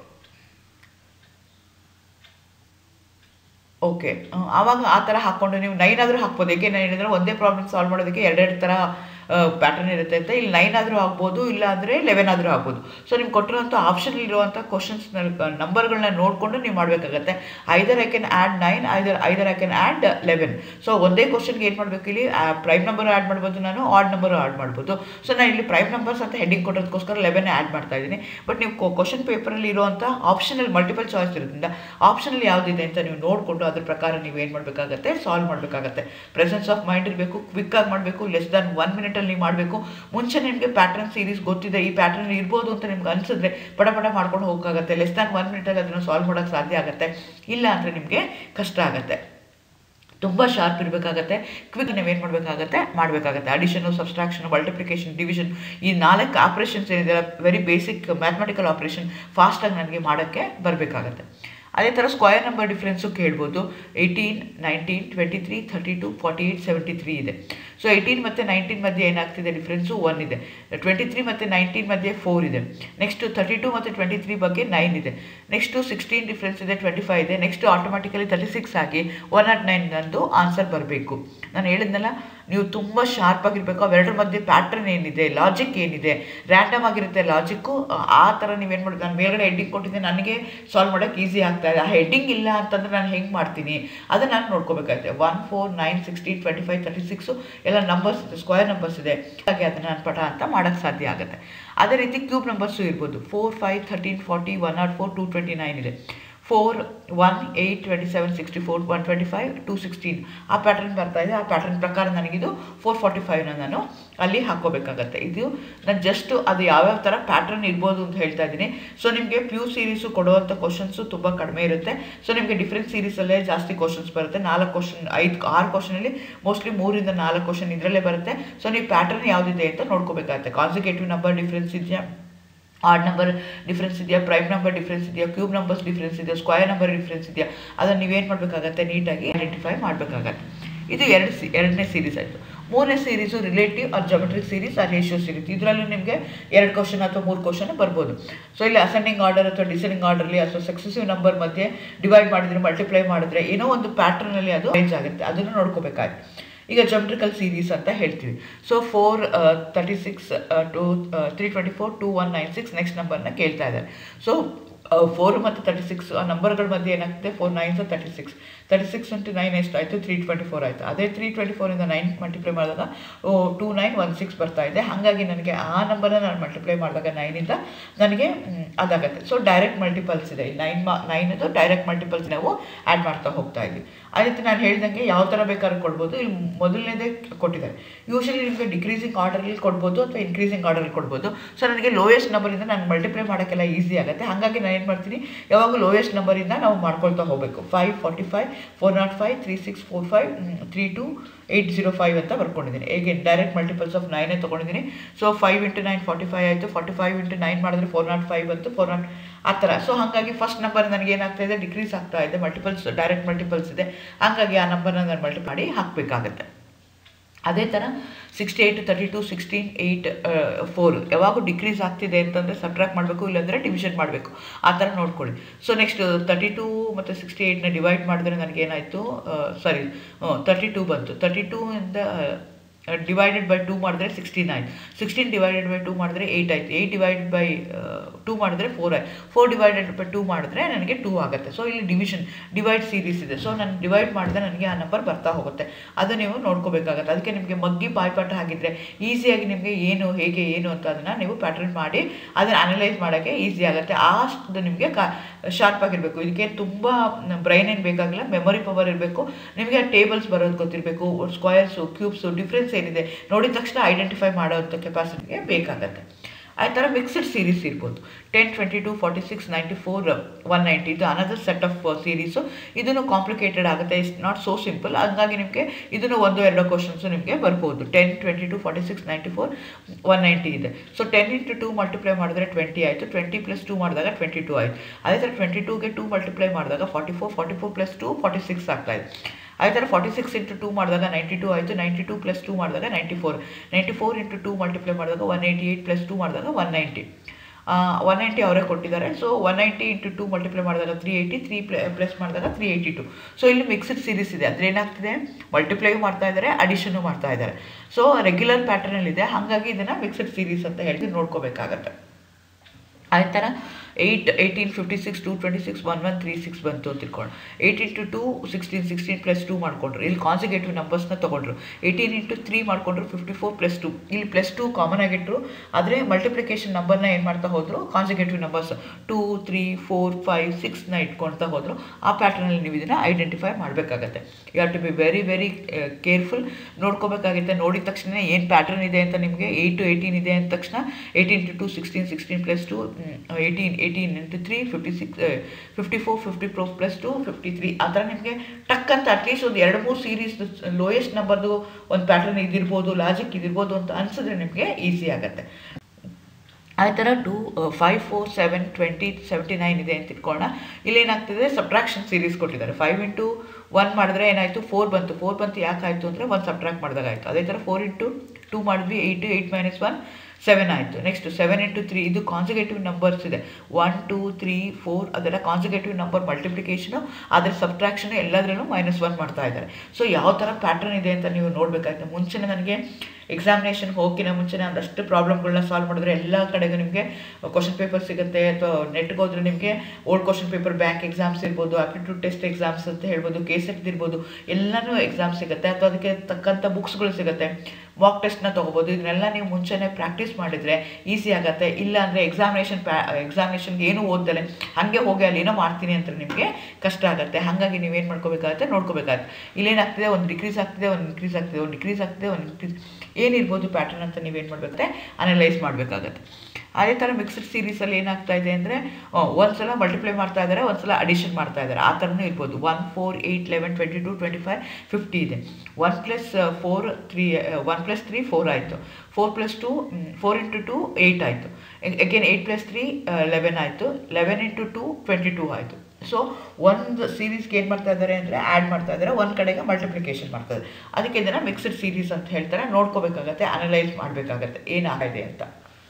ಓಕೆ ಆವಾಗ ಆ ಥರ ಹಾಕ್ಕೊಂಡು ನೀವು ನೈನ್ ಆದರೂ ಹಾಕ್ಬೋದು ಏಕೆ ನೈನ್ ಅಂದರೆ ಒಂದೇ ಪ್ರಾಬ್ಲಮ್ ಸಾಲ್ವ್ ಮಾಡೋದಕ್ಕೆ ಎರಡೆರಡು ಥರ ಪ್ಯಾಟರ್ನ್ ಇರುತ್ತೆ ಅಂತ ಇಲ್ಲಿ ನೈನ್ ಆದರೂ ಆಗ್ಬೋದು ಇಲ್ಲ ಅಂದರೆ ಲೆವೆನ್ ಆದರೂ ಆಗ್ಬೋದು ಸೊ ನಿಮ್ಗೆ ಕೊಟ್ಟಿರೋಂಥ ಆಪ್ಷನ್ ಇರುವಂಥ ಕ್ವಶನ್ಸ್ ನಂಬರ್ಗಳನ್ನ ನೋಡಿಕೊಂಡು ನೀವು ಮಾಡಬೇಕಾಗತ್ತೆ either I can add nine either either I can add eleven so ಒಂದೇ ಕ್ವಶನ್ಗೆ ಏನು ಮಾಡಬೇಕು ಇಲ್ಲಿ ಪ್ರೈಮ್ ನಂಬರ್ ಆ್ಯಡ್ ಮಾಡ್ಬೋದು ನಾನು ಆಡ್ ನಂಬರ್ ಆ್ಯಡ್ ಮಾಡ್ಬೋದು ಸೊ ನಾನು ಇಲ್ಲಿ ಪ್ರೈಮ್ ನಂಬರ್ಸ್ ಅಂತ ಹೆಡ್ಡಿಂಗ್ ಕೊಟ್ಟೋದಕ್ಕೋಸ್ಕರ ಲೆವೆನ್ ಆ್ಯಡ್ ಮಾಡ್ತಾ ಇದ್ದೀನಿ ಬಟ್ ನೀವು ಕ್ವಶನ್ ಪೇಪರಲ್ಲಿ ಇರುವಂಥ ಆಪ್ಷನಲ್ಲಿ ಮಲ್ಟಿಪಲ್ ಚಾಯ್ಸ್ ಇರೋದ್ರಿಂದ ಆಪ್ಷನಲ್ಲಿ ಯಾವುದಿದೆ ಅಂತ ನೀವು ನೋಡಿಕೊಂಡು ಅದ್ರ ಪ್ರಕಾರ ನೀವು ಏನು ಮಾಡಬೇಕಾಗತ್ತೆ ಸಾಲ್ವ್ ಮಾಡಬೇಕಾಗತ್ತೆ ಪ್ರೆಸೆನ್ಸ್ ಆಫ್ ಮೈಂಡ್ ಇರಬೇಕು ಕ್ವಿಕ್ಕಾಗಿ ಮಾಡಬೇಕು ಲೆಸ್ ದ್ಯಾನ್ ಒನ್ ಮಿನಿಟಲ್ಲಿ ನೀವು ಮಾಡಬೇಕು ಮುಂಚೆ ನಿಮಗೆ ಪ್ಯಾಟರ್ನ್ ಸೀರೀಸ್ ಗೊತ್ತಿದೆ ಈ ಪ್ಯಾಟರ್ನ್ ಇರ್ಬೋದು ಅಂತ ನಿಮ್ಗೆ ಅನ್ಸಿದ್ರೆ ಪಟ ಪಟ ಮಾಡ್ಕೊಂಡು ಹೋಗೋಕ್ಕಾಗತ್ತೆ ಲೆಸ್ ದ್ಯಾನ್ ಒನ್ ಮಿನಿಟಲ್ಲಿ ಅದನ್ನು ಸಾಲ್ವ್ ಮಾಡೋಕ್ಕೆ ಸಾಧ್ಯ ಆಗುತ್ತೆ ಇಲ್ಲ ಅಂದರೆ ನಿಮಗೆ ಕಷ್ಟ ಆಗುತ್ತೆ ತುಂಬ ಶಾರ್ಪ್ ಇರಬೇಕಾಗತ್ತೆ ಕ್ವಿಕ್ ನೀವೇನು ಮಾಡಬೇಕಾಗತ್ತೆ ಮಾಡಬೇಕಾಗತ್ತೆ ಅಡಿಷನು ಸಬ್ಸ್ಟ್ರಾಕ್ಷನ್ ಮಲ್ಟಿಪ್ಲಿಕೇಶನ್ ಡಿವಿಷನ್ ಈ ನಾಲ್ಕು ಆಪ್ರೇಷನ್ಸ್ ಏನಿದೆ ವೆರಿ ಬೇಸಿಕ್ ಮ್ಯಾಥಮೆಟಿಕಲ್ ಆಪ್ರೇಷನ್ ಫಾಸ್ಟಾಗಿ ನನಗೆ ಮಾಡೋಕ್ಕೆ ಬರಬೇಕಾಗತ್ತೆ ಅದೇ ಥರ ಸ್ಕ್ವಯರ್ ನಂಬರ್ ಡಿಫ್ರೆನ್ಸು ಕೇಳ್ಬೋದು eighteen nineteen twenty three thirty two forty eight seventy three ಇದೆ ಸೊ ಏಯ್ಟೀನ್ ಮತ್ತು ನೈನ್ಟೀನ್ ಮಧ್ಯೆ ಏನಾಗ್ತಿದೆ ಡಿಫ್ರೆನ್ಸು ಒನ್ ಇದೆ ಟ್ವೆಂಟಿ ತ್ರೀ ಮತ್ತು ನೈನ್ಟೀನ್ ಮಧ್ಯೆ ಫೋರ್ ಇದೆ ನೆಕ್ಸ್ಟು ತರ್ಟಿ ಟು ಮತ್ತು ಟ್ವೆಂಟಿ ತ್ರೀ ಬಗ್ಗೆ ನೈನ್ ಇದೆ ನೆಕ್ಸ್ಟು ಸಿಕ್ಸ್ಟೀನ್ ಡಿಫ್ರೆನ್ಸ್ ಇದೆ ಟ್ವೆಂಟಿ ಫೈವ್ ಇದೆ ನೆಕ್ಸ್ಟ್ ಆಟೋಮೆಟಿಕಲಿ ತರ್ಟಿ ಸಿಕ್ಸ್ ಆಗಿ ಒನ್ ನಾಟ್ ನೈನ್ ನಂದು ಆನ್ಸರ್ ಬರಬೇಕು ನಾನು ಹೇಳಿದ್ನಲ್ಲ ನೀವು ತುಂಬ ಶಾರ್ಪ್ ಆಗಿರಬೇಕು ಅವೆರಡರ ಮಧ್ಯೆ ಪ್ಯಾಟ್ರನ್ ಏನಿದೆ ಲಾಜಿಕ್ ಏನಿದೆ ರ್ಯಾಂಡಮ್ ಆಗಿರುತ್ತೆ ಲಾಜಿಕ್ಕು ಆ ಥರ ನೀವೇನು ಮಾಡೋದು ನಾನು ಮೇಲ್ಗಡೆ ಹೆಡ್ಡಿಂಗ್ ಕೊಟ್ಟಿದ್ದೆ ನನಗೆ ಸಾಲ್ವ್ ಮಾಡೋಕ್ಕೆ ಈಸಿ ಆಗ್ತಾ ಇದೆ ಆ ಹೆಡ್ಡಿಂಗ್ ಇಲ್ಲ ಅಂತಂದ್ರೆ ನಾನು ಹೆಂಗೆ ಮಾಡ್ತೀನಿ ಅದನ್ನು ನಾನು ನೋಡ್ಕೋಬೇಕಾಗುತ್ತೆ one four nine sixteen twenty five thirty six ಎಲ್ಲ ನಂಬರ್ಸ್ ಇದೆ ಸ್ಕ್ವೇರ್ ನಂಬರ್ಸ್ ಇದೆ ಹಾಗೆ ಅದನ್ನು ನಾನು ಪಟ ಅಂತ ಮಾಡೋಕ್ಕೆ ಸಾಧ್ಯ ಆಗುತ್ತೆ ಅದೇ ರೀತಿ ಕ್ಯೂಬ್ ನಂಬರ್ಸು ಇರ್ಬೋದು four five thirteen forty one nought four two twenty nine ಇದೆ four one eight twenty seven sixty four one twenty five two sixteen ಆ ಪ್ಯಾಟರ್ನ್ ಬರ್ತಾ ಇದೆ ಆ ಪ್ಯಾಟರ್ನ್ ಪ್ರಕಾರ ನನಗಿದು ಫೋರ್ ಫಾರ್ಟಿ ಫೈವ್ನ ನಾನು ಅಲ್ಲಿ ಹಾಕೋಬೇಕಾಗತ್ತೆ ಇದು ನಾನು ಜಸ್ಟ್ ಅದು ಯಾವ್ಯಾವ ಥರ ಪ್ಯಾಟರ್ನ್ ಇರ್ಬೋದು ಅಂತ ಹೇಳ್ತಾ ಇದ್ದೀನಿ ಸೊ ನಿಮಗೆ ಪ್ಯೂ ಸೀರೀಸು ಕೊಡುವಂಥ ಕ್ವಶನ್ಸು ತುಂಬ ಕಡಿಮೆ ಇರುತ್ತೆ ಸೊ ನಿಮಗೆ ಡಿಫ್ರೆಂಟ್ ಸೀರೀಸಲ್ಲೇ ಜಾಸ್ತಿ ಕ್ವಶನ್ಸ್ ಬರುತ್ತೆ ನಾಲ್ಕು ಕ್ವಶನ್ ಐದು ಆರು ಕ್ವಶನಲ್ಲಿ ಮೋಸ್ಟ್ಲಿ ಮೂರಿಂದ ನಾಲ್ಕು ಕ್ವಶನ್ ಇದರಲ್ಲೇ ಬರುತ್ತೆ ಸೊ ನೀವು ಪ್ಯಾಟರ್ನ್ ಯಾವುದಿದೆ ಅಂತ ನೋಡ್ಕೋಬೇಕಾಗುತ್ತೆ ಕಾನ್ಸಿಕ್ಯೂಟಿವ್ ನಂಬರ್ ಡಿಫ್ರೆನ್ಸ್ ಇದೆಯಾ ಆಡ್ ನಂಬರ್ ಡಿಫ್ರೆನ್ಸ್ ಇದೆಯಾ ಪ್ರೈಮ್ ನಂಬರ್ ಡಿಫ್ರೆನ್ಸ್ ಇದೆಯಾ ಕ್ಯೂಬ್ ನಂಬರ್ಸ್ ಡಿಫ್ರೆನ್ಸ್ ಇದೆಯಾ ಸ್ಕ್ವಯರ್ ನಂಬರ್ ಡಿಫ್ರೆನ್ಸ್ ಇದೆಯಾ ಅದನ್ನು ನೀವೇನು ಮಾಡಬೇಕಾಗತ್ತೆ ನೀಟಾಗಿ ಐಡೆಂಟಿಫೈ ಮಾಡಬೇಕಾಗತ್ತೆ ಇದು ಎರಡು ಸಿ ಎರಡನೇ ಸೀರೀಸ್ ಆಯಿತು ಮೂರನೇ series relative or geometric series or ratio series ಇದರಲ್ಲೂ ನಿಮಗೆ ಎರಡು ಕ್ವಶನ್ ಅಥವಾ ಮೂರು ಕ್ವಶನ್ ಬರ್ಬೋದು ಸೊ ಇಲ್ಲಿ ಅಸೆಂಡಿಂಗ್ ಆರ್ಡರ್ ಅಥವಾ ಡಿಸೆಂಡಿಂಗ್ ಆರ್ಡರ್ಲಿ ಅಥವಾ ಸಕ್ಸೆಸಿವ್ ನಂಬರ್ ಮಧ್ಯೆ ಡಿವೈಡ್ ಮಾಡಿದ್ರೆ ಮಲ್ಟಿಪ್ಲೈ ಮಾಡಿದ್ರೆ ಏನೋ ಒಂದು ಪ್ಯಾಟ್ರನಲ್ಲಿ ಅದು ಚೇಂಜ್ ಆಗುತ್ತೆ ಅದನ್ನು ನೋಡ್ಕೋಬೇಕಾಯ್ತು ಈಗ ಜೊಮೆಟ್ರಿಕಲ್ ಸೀರೀಸ್ ಅಂತ ಹೇಳ್ತೀವಿ so four thirty six two three twenty four two one nine six next ನಂಬರ್ನ ಕೇಳ್ತಾ ಇದ್ದಾರೆ ಸೊ ಫೋರ್ ಮತ್ತು ತರ್ಟಿ ಸಿಕ್ಸ್ ಆ ನಂಬರ್ಗಳ ಮಧ್ಯೆ ಏನಾಗ್ತದೆ four nines thirty six thirty six into nine ಎಷ್ಟು ಆಯಿತು ತ್ರೀ ಟ್ವೆಂಟಿ ಫೋರ್ ಆಯಿತು ಅದೇ ತ್ರೀ ಟ್ವೆಂಟಿ ಫೋರಿಂದ ನೈನ್ ಮಲ್ಟಿಪ್ಲೈ ಮಾಡಿದಾಗ ಓ ಟೂ ನೈನ್ ಒನ್ ಸಿಕ್ಸ್ ಬರ್ತಾ ಇದೆ ಹಾಗಾಗಿ ನನಗೆ ಆ ನಂಬರ್ನ ನಾನು ಮಲ್ಟಿಪ್ಲೈ ಮಾಡಿದಾಗ ನೈನಿಂದ ನನಗೆ ಮ್, ಅದಾಗತ್ತೆ ಸೊ ಡೈರೆಕ್ಟ್ ಮಲ್ಟಿಪಲ್ಸ್ ಇದೆ ನೈನ್ ಮಾ ನೈನದು ಡೈರೆಕ್ಟ್ ಮಲ್ಟಿಪಲ್ಸ್ ನಾವು ಆ್ಯಡ್ ಮಾಡ್ತಾ ಹೋಗ್ತಾ ಇದ್ವಿ ಅದೇ ರೀತಿ ನಾನು ಹೇಳ್ದಂಗೆ ಯಾವ ಥರ ಬೇಕಾದ್ರೂ ಕೊಡ್ಬೋದು ಇಲ್ಲಿ ಮೊದಲನೇದೇ ಕೊಟ್ಟಿದ್ದಾರೆ ಯೂಶಲಿ ನಿಮಗೆ ಡಿಕ್ರೀಸಿಂಗ್ ಆರ್ಡರಲ್ಲಿ ಕೊಡ್ಬೋದು ಅಥವಾ ಇನ್ಕ್ರೀಸಿಂಗ್ ಆರ್ಡರಲ್ಲಿ ಕೊಡ್ಬೋದು ಸೊ ನನಗೆ ಲೋಯೆಸ್ಟ್ ನಂಬರಿಂದ ನಾನು ಮಲ್ಟಿಪ್ಲೈ ಮಾಡೋಕ್ಕೆಲ್ಲ ಈಸಿ ಆಗುತ್ತೆ ಹಾಗಾಗಿ ನಾನು ಏನು ಮಾಡ್ತೀನಿ ಯಾವಾಗ ಲೋಯೆಸ್ಟ್ ನಂಬರಿಂದ ನಾವು ಮಾಡ್ಕೊಳ್ತಾ ಹೋಗಬೇಕು five forty five four nought five three six four five three two eight zero five ಅಂತ ಬರ್ಕೊಂಡಿದ್ದೀನಿ ಹೇಗೆ ಡೈರೆಕ್ಟ್ ಮಲ್ಟಿಪಲ್ಸ್ ಆಫ್ ನೈನೇ ತೊಗೊಂಡಿದ್ದೀನಿ so five into nine forty five ಆಯಿತು ಫಾರ್ಟಿ ಫೈವ್ ಇಂಟು ನೈನ್ ಮಾಡಿದ್ರೆ ಫೋರ್ ನಾಟ್ ಫೈವ್ ಬಂತು four nought ಆ ಥರ ಸೊ ಹಾಗಾಗಿ ಫಸ್ಟ್ ನಂಬರ್ ನನಗೆ ಏನಾಗ್ತಾ ಇದೆ ಡಿಕ್ರೀಸ್ ಆಗ್ತಾ ಇದೆ ಮಲ್ಟಿಪಲ್ಸ್ ಡೈರೆಕ್ಟ್ ಮಲ್ಟಿಪಲ್ಸ್ ಇದೆ ಹಾಗಾಗಿ ಆ ನಂಬರ್ನ ನಾನು ಮಲ್ಟಿ ಮಾಡಿ ಹಾಕಬೇಕಾಗತ್ತೆ ಅದೇ ಥರ sixty eight thirty two sixteen eight four ಯಾವಾಗ ಡಿಕ್ರೀಸ್ ಆಗ್ತಿದೆ ಅಂತಂದರೆ ಸಬ್ಟ್ರಾಕ್ಟ್ ಮಾಡಬೇಕು ಇಲ್ಲಾಂದರೆ ಡಿವಿಷನ್ ಮಾಡಬೇಕು ಆ ಥರ ನೋಡ್ಕೊಳ್ಳಿ ಸೊ ನೆಕ್ಸ್ಟ್ ತರ್ಟಿ ಟೂ ಮತ್ತು ಸಿಕ್ಸ್ಟಿ ಏಯ್ಟ್ನ ಡಿವೈಡ್ ಮಾಡಿದ್ರೆ ನನಗೇನಾಯಿತು ಸಾರಿ ತರ್ಟಿ ಟೂ ಬಂತು ತರ್ಟಿ ಟೂ ಇಂದ ಡಿವೈಡೆಡ್ ಬೈ ಟೂ ಮಾಡಿದ್ರೆ ಸಿಕ್ಸ್ಟೀನ್ ಆಯ್ತು ಸಿಕ್ಸ್ಟೀನ್ ಡಿವೈಡೆಡ್ ಬೈ ಟೂ ಮಾಡಿದ್ರೆ ಏಯ್ಟ್ ಆಯ್ತು ಏಯ್ಟ್ ಡಿವೈಡೆಡ್ ಬೈ ಟೂ ಮಾಡಿದ್ರೆ ಫೋರ್ ಆಯ್ತು ಫೋರ್ ಡಿವೈಡೆಡ್ ಬೈ ಟೂ ಮಾಡಿದ್ರೆ ನನಗೆ ಟೂ ಆಗುತ್ತೆ ಸೊ ಇಲ್ಲಿ ಡಿವಿಷನ್ ಡಿವೈಡ್ ಸೀರೀಸ್ ಇದೆ ಸೊ ನಾನು ಡಿವೈಡ್ ಮಾಡಿದ್ರೆ ನನಗೆ ಆ ನಂಬರ್ ಬರ್ತಾ ಹೋಗುತ್ತೆ ಅದು ನೀವು ನೋಡ್ಕೋಬೇಕಾಗತ್ತೆ ಅದಕ್ಕೆ ನಿಮಗೆ ಮಗ್ಗಿ ಬಾಯ್ಪಾಠ ಆಗಿದ್ದರೆ ಈಸಿಯಾಗಿ ನಿಮಗೆ ಏನು ಹೇಗೆ ಏನು ಅಂತ ಅದನ್ನು ನೀವು ಪ್ಯಾಟರ್ನ್ ಮಾಡಿ ಅದನ್ನು ಅನಲೈಸ್ ಮಾಡೋಕ್ಕೆ ಈಸಿ ಆಗುತ್ತೆ ಅಷ್ಟು ನಿಮಗೆ ಕಾ ಶಾರ್ಪ್ ಆಗಿರಬೇಕು ಇದಕ್ಕೆ ತುಂಬ ಬ್ರೈನ್ ಏನು ಬೇಕಾಗಿಲ್ಲ ಮೆಮೊರಿ ಪವರ್ ಇರಬೇಕು ನಿಮಗೆ ಟೇಬಲ್ಸ್ ಬರೋದು ಗೊತ್ತಿರಬೇಕು ಸ್ಕ್ವಯರ್ಸು ಕ್ಯೂಬ್ಸು ಡಿಫ್ರೆನ್ಸ್ ಏನಿದೆ ನೋಡಿದ ತಕ್ಷಣ ಐಡೆಂಟಿಫೈ ಮಾಡೋವಂಥ ಕೆಪಾಸಿಟಿಗೆ ಬೇಕಾಗತ್ತೆ ಆ ಥರ ಮಿಕ್ಸ್ಡ್ ಸೀರೀಸ್ ಇರ್ಬೋದು ten twenty two forty six ninety four one ninety ಇದು ಅನದರ್ ಸೆಟ್ ಆಫ್ ಸೀರೀಸು ಇದನ್ನು ಕಾಂಪ್ಲಿಕೇಟೆಡ್ ಆಗುತ್ತೆ ಇಟ್ಸ್ ನಾಟ್ ಸೋ ಸಿಂಪಲ್ ಹಂಗಾಗಿ ನಿಮಗೆ ಇದನ್ನು ಒಂದು ಎರಡು ಕ್ವಶನ್ಸು ನಿಮಗೆ ಬರ್ಬೋದು ten twenty two forty six ninety four one ninety ಇದೆ so ten into two multiply ಮಾಡಿದ್ರೆ ಟ್ವೆಂಟಿ ಆಯಿತು ಟ್ವೆಂಟಿ ಪ್ಲಸ್ ಟು ಮಾಡಿದಾಗ ಟ್ವೆಂಟಿ ಟು ಆಯಿತು ಅದೇ ಥರ ಟ್ವೆಂಟಿ ಟೂಗೆ ಟು ಮಲ್ಟಿಪ್ಲೈ ಮಾಡಿದಾಗ forty four forty four plus two forty six ಆಗ್ತಾಯಿದೆ ಅದೇ ಥರ ಫಾರ್ಟಿ ಸಿಕ್ಸ್ ಇಂಟು ಟೂ ಮಾಡಿದಾಗ ನೈಂಟಿ ಟೂ ಆಯಿತು ನೈಂಟಿ ಟೂ ಪ್ಲಸ್ ಟೂ ಮಾಡಿದಾಗ ninety four ninety four into two multiply ಮಾಡಿದಾಗ one eighty eight plus two ಮಾಡಿದಾಗ one ninety one ninety ಅವರೇ ಕೊಟ್ಟಿದ್ದಾರೆ so one ninety into two multiply ಮಾಡಿದಾಗ three eighty three plus ಮಾಡಿದಾಗ three eighty two so ಇಲ್ಲಿ mixed series ಇದೆ ಅಂದರೆ ಏನಾಗ್ತಿದೆ ಮಲ್ಟಿಪ್ಲೈಯೂ ಮಾಡ್ತಾ ಇದ್ದಾರೆ ಅಡಿಷನ್ನು ಮಾಡ್ತಾ ಇದ್ದಾರೆ ಸೊ ರೆಗ್ಯುಲರ್ ಪ್ಯಾಟರ್ನಲ್ಲಿದೆ ಹಾಗಾಗಿ ಇದನ್ನು ಮಿಕ್ಸ್ಡ್ ಸೀರೀಸ್ ಅಂತ ಹೇಳಿ ನೋಡ್ಕೋಬೇಕಾಗತ್ತೆ ಅದೇ ಥರ eight eighteen fifty six two twenty six one one three six ಬಂತು ಅಂತ ತಿಳ್ಕೊಂಡು eight into two sixteen sixteen plus two ಮಾಡ್ಕೊಂಡ್ರು ಇಲ್ಲಿ ಕಾನ್ಸಿಗೇಟಿವ್ ನಂಬರ್ಸ್ನ ತೊಗೊಂಡ್ರು ಏಯ್ಟೀನ್ ಇಂಟು ತ್ರೀ ಮಾಡ್ಕೊಂಡ್ರು ಫಿಫ್ಟಿ ಫೋರ್ ಪ್ಲಸ್ ಟು ಇಲ್ಲಿ ಪ್ಲಸ್ ಟು ಕಾಮನ್ ಆಗಿಟ್ಟರು ಆದರೆ ಮಲ್ಟಿಪ್ಲಿಕೇಶನ್ ನಂಬರ್ನ ಏನು ಮಾಡ್ತಾ ಹೋದರು consecutive numbers two three four five ಸಿಕ್ಸ್ನ ಇಟ್ಕೊಳ್ತಾ ಹೋದರು ಆ ಪ್ಯಾಟರ್ನಲ್ಲಿ ನೀವು ಇದನ್ನು ಐಡೆಂಟಿಫೈ ಮಾಡಬೇಕಾಗತ್ತೆ you have to be very very careful ನೋಡ್ಕೋಬೇಕಾಗುತ್ತೆ ನೋಡಿದ ತಕ್ಷಣ ಏನು ಪ್ಯಾಟರ್ನ್ ಇದೆ ಅಂತ ನಿಮಗೆ ಏಯ್ಟ್ ಟು ಏಯ್ಟೀನ್ ಇದೆ ಅಂದ ತಕ್ಷಣ eighteen two two sixteen sixteen plus two eighteen eighteen into three fifty six fifty four fifty four plus two fifty three ಆ ಥರ ನಿಮಗೆ ಟಕ್ ಅಂತ ಅಟ್ಲೀಸ್ಟ್ ಒಂದು ಎರಡು ಮೂರು ಸೀರೀಸ್ ಲೋಯೆಸ್ಟ್ ನಂಬರ್ದು ಒಂದು ಪ್ಯಾಟರ್ನ್ ಇದಿರ್ಬೋದು ಲಾಜಿಕ್ ಇದಿರ್ಬೋದು ಅಂತ ಅನಿಸಿದ್ರೆ ನಿಮಗೆ ಈಸಿ ಆಗುತ್ತೆ ಅದೇ ಥರ two five four seven twenty seventy nine ಇದೆ ಅಂತ ಇಟ್ಕೊಳ್ಳೋಣ ಇಲ್ಲಿ ಏನಾಗ್ತಿದೆ ಸಬ್ಟ್ರಾಕ್ಷನ್ ಸೀರೀಸ್ ಕೊಟ್ಟಿದ್ದಾರೆ ಫೈವ್ ಇಂಟು ಒನ್ ಮಾಡಿದ್ರೆ ಏನಾಯಿತು ಫೋರ್ ಬಂತು ಫೋರ್ ಬಂತು ಯಾಕಾಯಿತು ಅಂದರೆ ಒನ್ ಸಬ್ಟ್ರಾಕ್ಟ್ ಮಾಡಿದಾಗ ಆಯಿತು ಅದೇ ಥರ ಫೋರ್ ಇಂಟು ಟೂ ಮಾಡಿದ್ವಿ eight eight minus one seven ಆಯಿತು ನೆಕ್ಸ್ಟ್ ಸೆವೆನ್ ಇಂಟು ತ್ರೀ ಇದು ಕಾನ್ಸಿಗೇಟಿವ್ ನಂಬರ್ಸ್ ಇದೆ ಒನ್ ಟೂ ತ್ರೀ ಫೋರ್ ಅದೆಲ್ಲ ಕಾನ್ಸಿಗೇಟಿವ್ ನಂಬರ್ ಮಲ್ಟಿಪ್ಲಿಕೇಶನು ಅದರ ಸಬ್ಟ್ರಾಕ್ಷನ್ ಎಲ್ಲದರಲ್ಲೂ ಮೈನಸ್ ಒನ್ ಮಾಡ್ತಾ ಇದ್ದಾರೆ ಸೊ ಯಾವ ಥರ ಪ್ಯಾಟ್ರನ್ ಇದೆ ಅಂತ ನೀವು ನೋಡಬೇಕಾಯ್ತು ಮುಂಚೆನೇ ನನಗೆ ಎಕ್ಸಾಮಿನೇಷನ್ ಹೋಗಿನ ಮುಂಚೆನೇ ಒಂದಷ್ಟು ಪ್ರಾಬ್ಲಮ್ಗಳನ್ನ ಸಾಲ್ವ್ ಮಾಡಿದ್ರೆ ಎಲ್ಲ ಕಡೆಗೂ ನಿಮಗೆ ಕ್ವಶನ್ ಪೇಪರ್ ಸಿಗುತ್ತೆ ಅಥವಾ ನೆಟ್ಗೆ ಹೋದ್ರೆ ನಿಮಗೆ old question paper bank exams ಇರ್ಬೋದು ಆಪ್ಟಿಟ್ಯೂಡ್ ಟೆಸ್ಟ್ ಎಕ್ಸಾಮ್ಸ್ ಅಂತ ಹೇಳ್ಬೋದು ಕೆ ಸೆಟ್ ಇರ್ಬೋದು ಎಲ್ಲನೂ ಎಕ್ಸಾಮ್ ಸಿಗುತ್ತೆ ಅಥವಾ ಅದಕ್ಕೆ ತಕ್ಕಂಥ ಬುಕ್ಸ್ಗಳು ಸಿಗುತ್ತೆ ಮಾಕ್ ಟೆಸ್ಟ್ನ ತೊಗೋಬೋದು ಇದನ್ನೆಲ್ಲ ನೀವು ಮುಂಚೆನೇ ಪ್ರಾಕ್ಟೀಸ್ ಮಾಡಿದರೆ ಈಸಿ ಆಗುತ್ತೆ ಇಲ್ಲ ಅಂದರೆ ಎಕ್ಸಾಮಿನೇಷನ್ ಪ್ಯಾ ಎಕ್ಸಾಮಿನೇಷನ್ಗೆ ಏನೂ ಓದ್ದಲೆ ಹಾಗೆ ಹೋಗಿ ಅಲ್ಲಿ ಏನೋ ಮಾಡ್ತೀನಿ ಅಂತ ನಿಮಗೆ ಕಷ್ಟ ಆಗುತ್ತೆ ಹಾಗಾಗಿ ನೀವೇನು ಮಾಡ್ಕೋಬೇಕಾಗತ್ತೆ ನೋಡ್ಕೋಬೇಕಾಗತ್ತೆ ಇಲ್ಲೇನಾಗ್ತಿದೆ ಒಂದು ಡಿಕ್ರೀಸ್ ಆಗ್ತಿದೆ ಒಂದು ಇನ್ಕ್ರೀಸ್ ಆಗ್ತಿದೆ ಒಂದು ಡಿಕ್ರೀಸ್ ಆಗ್ತಿದೆ ಒಂದು ಇನ್ಕ್ರೀಸ್ ಏನಿರ್ಬೋದು ಪ್ಯಾಟರ್ನ್ ಅಂತ ನೀವೇನು ಮಾಡಬೇಕಾದ್ರೆ ಅನಲೈಸ್ ಮಾಡಬೇಕಾಗತ್ತೆ ಅದೇ ಥರ ಮಿಕ್ಸ್ಡ್ ಸೀರೀಸಲ್ಲಿ ಏನಾಗ್ತಾ ಇದೆ ಅಂದರೆ ಒಂದು ಸಲ ಮಲ್ಟಿಪ್ಲೈ ಮಾಡ್ತಾ ಇದ್ದಾರೆ ಒಂದು ಸಲ ಅಡಿಷನ್ ಮಾಡ್ತಾ ಇದ್ದಾರೆ ಆ ಥರನೂ ಇರ್ಬೋದು one four eight eleven twenty two twenty five fifty ಇದೆ one plus four three one plus three four ಆಯಿತು four plus two four into two eight ಆಯಿತು again eight plus three eleven ಆಯಿತು eleven into two twenty two ಆಯಿತು so ಒಂದು ಸೀರೀಸ್ಗೆ ಏನು ಮಾಡ್ತಾ ಇದ್ದಾರೆ ಅಂದರೆ ಆ್ಯಡ್ ಮಾಡ್ತಾ ಇದ್ದಾರೆ ಒಂದು ಕಡೆಗೆ ಮಲ್ಟಿಪ್ಲಿಕೇಶನ್ ಮಾಡ್ತಾ ಇದ್ದಾರೆ ಅದಕ್ಕೆ ಇದನ್ನು ಮಿಕ್ಸ್ಡ್ ಸೀರೀಸ್ ಅಂತ ಹೇಳ್ತಾರೆ ನೋಡ್ಕೋಬೇಕಾಗತ್ತೆ ಅನಲೈಸ್ ಮಾಡಬೇಕಾಗತ್ತೆ ಏನಾಗಿದೆ ಅಂತ